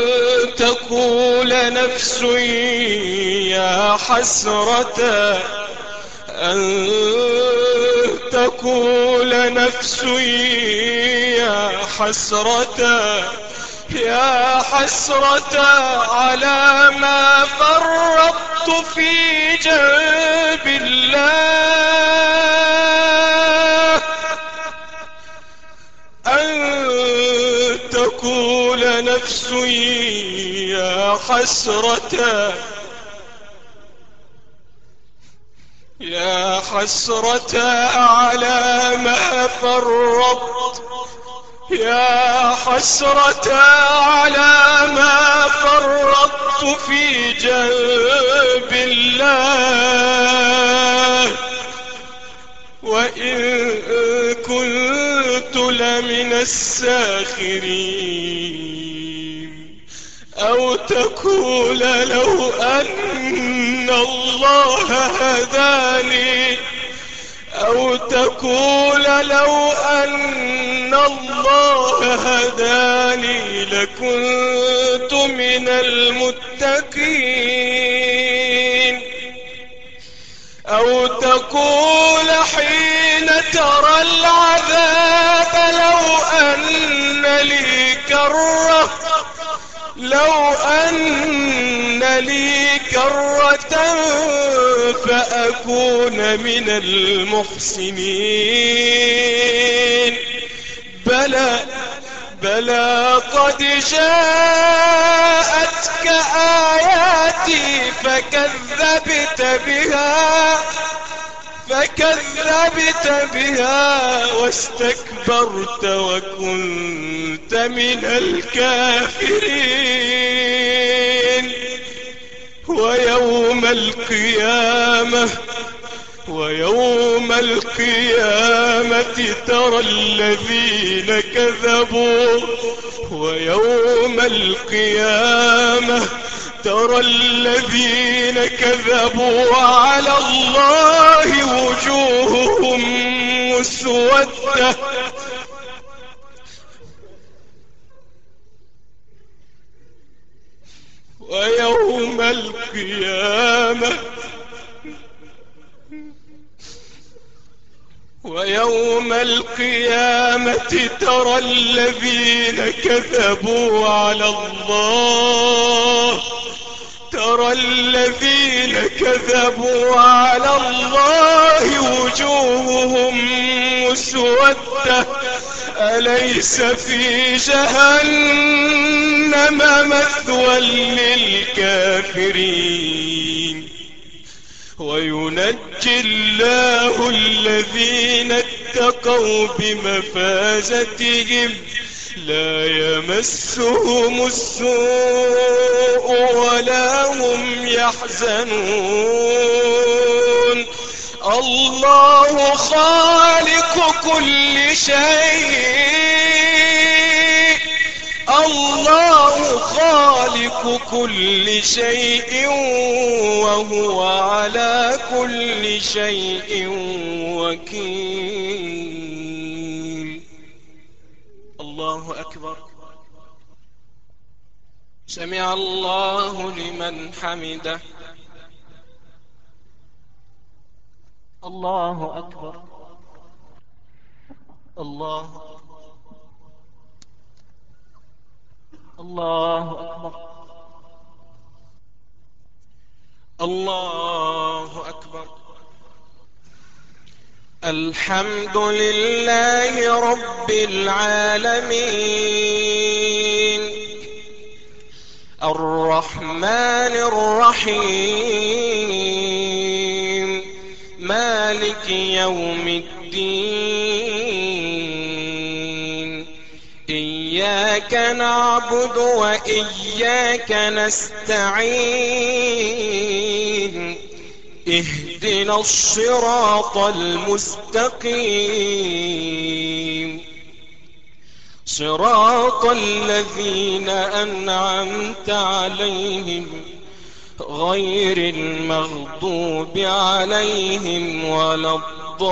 تقول نفس يا حسرة أن تقول نفس يا حسرة يا حسرة على ما فرطت في جنب الله أن تقول نفس يا حسرة يا حسرة على ما فرطت يا حسرة على ما فرطت في جنب الله وإن كنت لمن الساخرين أو تقول لو أن الله هداني أو تقول لو أن الله هداني لكنت من المتقين أو تقول حين ترى العذاب لو أن لي كرة لو أن لي كرة فأكون من المحسنين بلى بلى قد جاءتك آياتي فكذبت بها فكذبت بها واستكبرت وكنت من الكافرين ويوم القيامة ويوم القيامة ترى الذين كذبوا ويوم القيامة ترى الذين كذبوا على الله وجوههم مسودة ويوم القيامة ترى الذين كذبوا على الله ترى الذين كذبوا على الله وجوههم مسودة أليس في جهنم مثوى للكافرين وينجي الله الذين اتقوا بمفازتهم لا يمسهم السوء ولا هم يحزنون الله خالق كل شيء الله خالق كل شيء وهو على كل شيء وكيل الله أكبر سمع الله لمن حمده
الله أكبر الله الله أكبر
الله أكبر الحمد لله رب العالمين الرحمن الرحيم مالك يوم الدين إياك نعبد وإياك نستعين اهدنا الصراط المستقيم صراط الذين أنعمت عليهم غير المغضوب عليهم ولا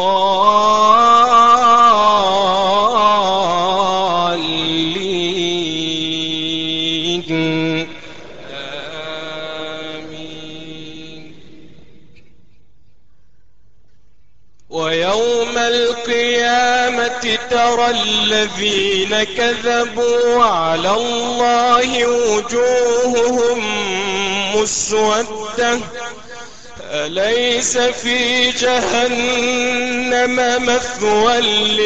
الضالين آمين ويوم القيامة ترى الذين كذبوا على الله وجوههم مسودة أليس في جهنم مثوى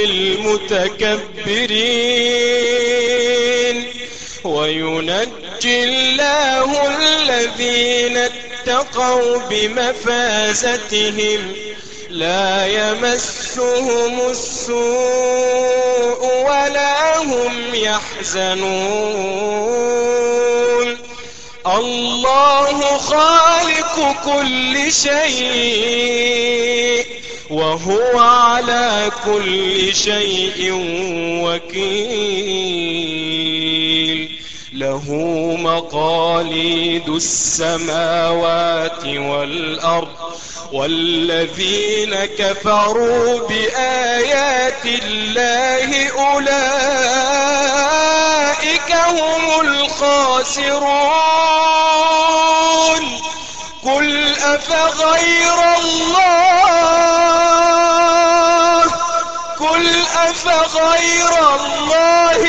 للمتكبرين وينجي الله الذين اتقوا بمفازتهم لا يمسهم السوء ولا هم يحزنون الله خالق كل شيء وهو على كل شيء وكيل له مقاليد السماوات والأرض والذين كفروا بآيات الله أولئك هم الخاسرون قل أفغير الله قل أفغير الله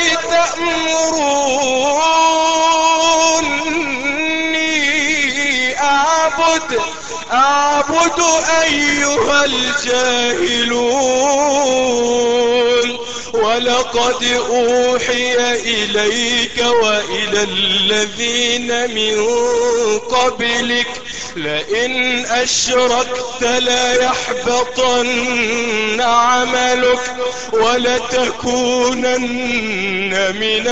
تأمروني أعبد أعبد أيها الجاهلون ولقد أوحي إليك وإلى الذين من قبلك لئن أشركت ليحبطن عملك ولتكونن من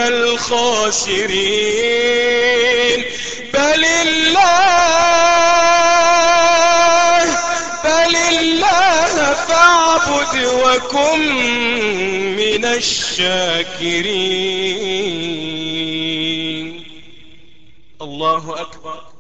الخاسرين بل الله بل الله فاعبد وكن من الشاكرين الله أكبر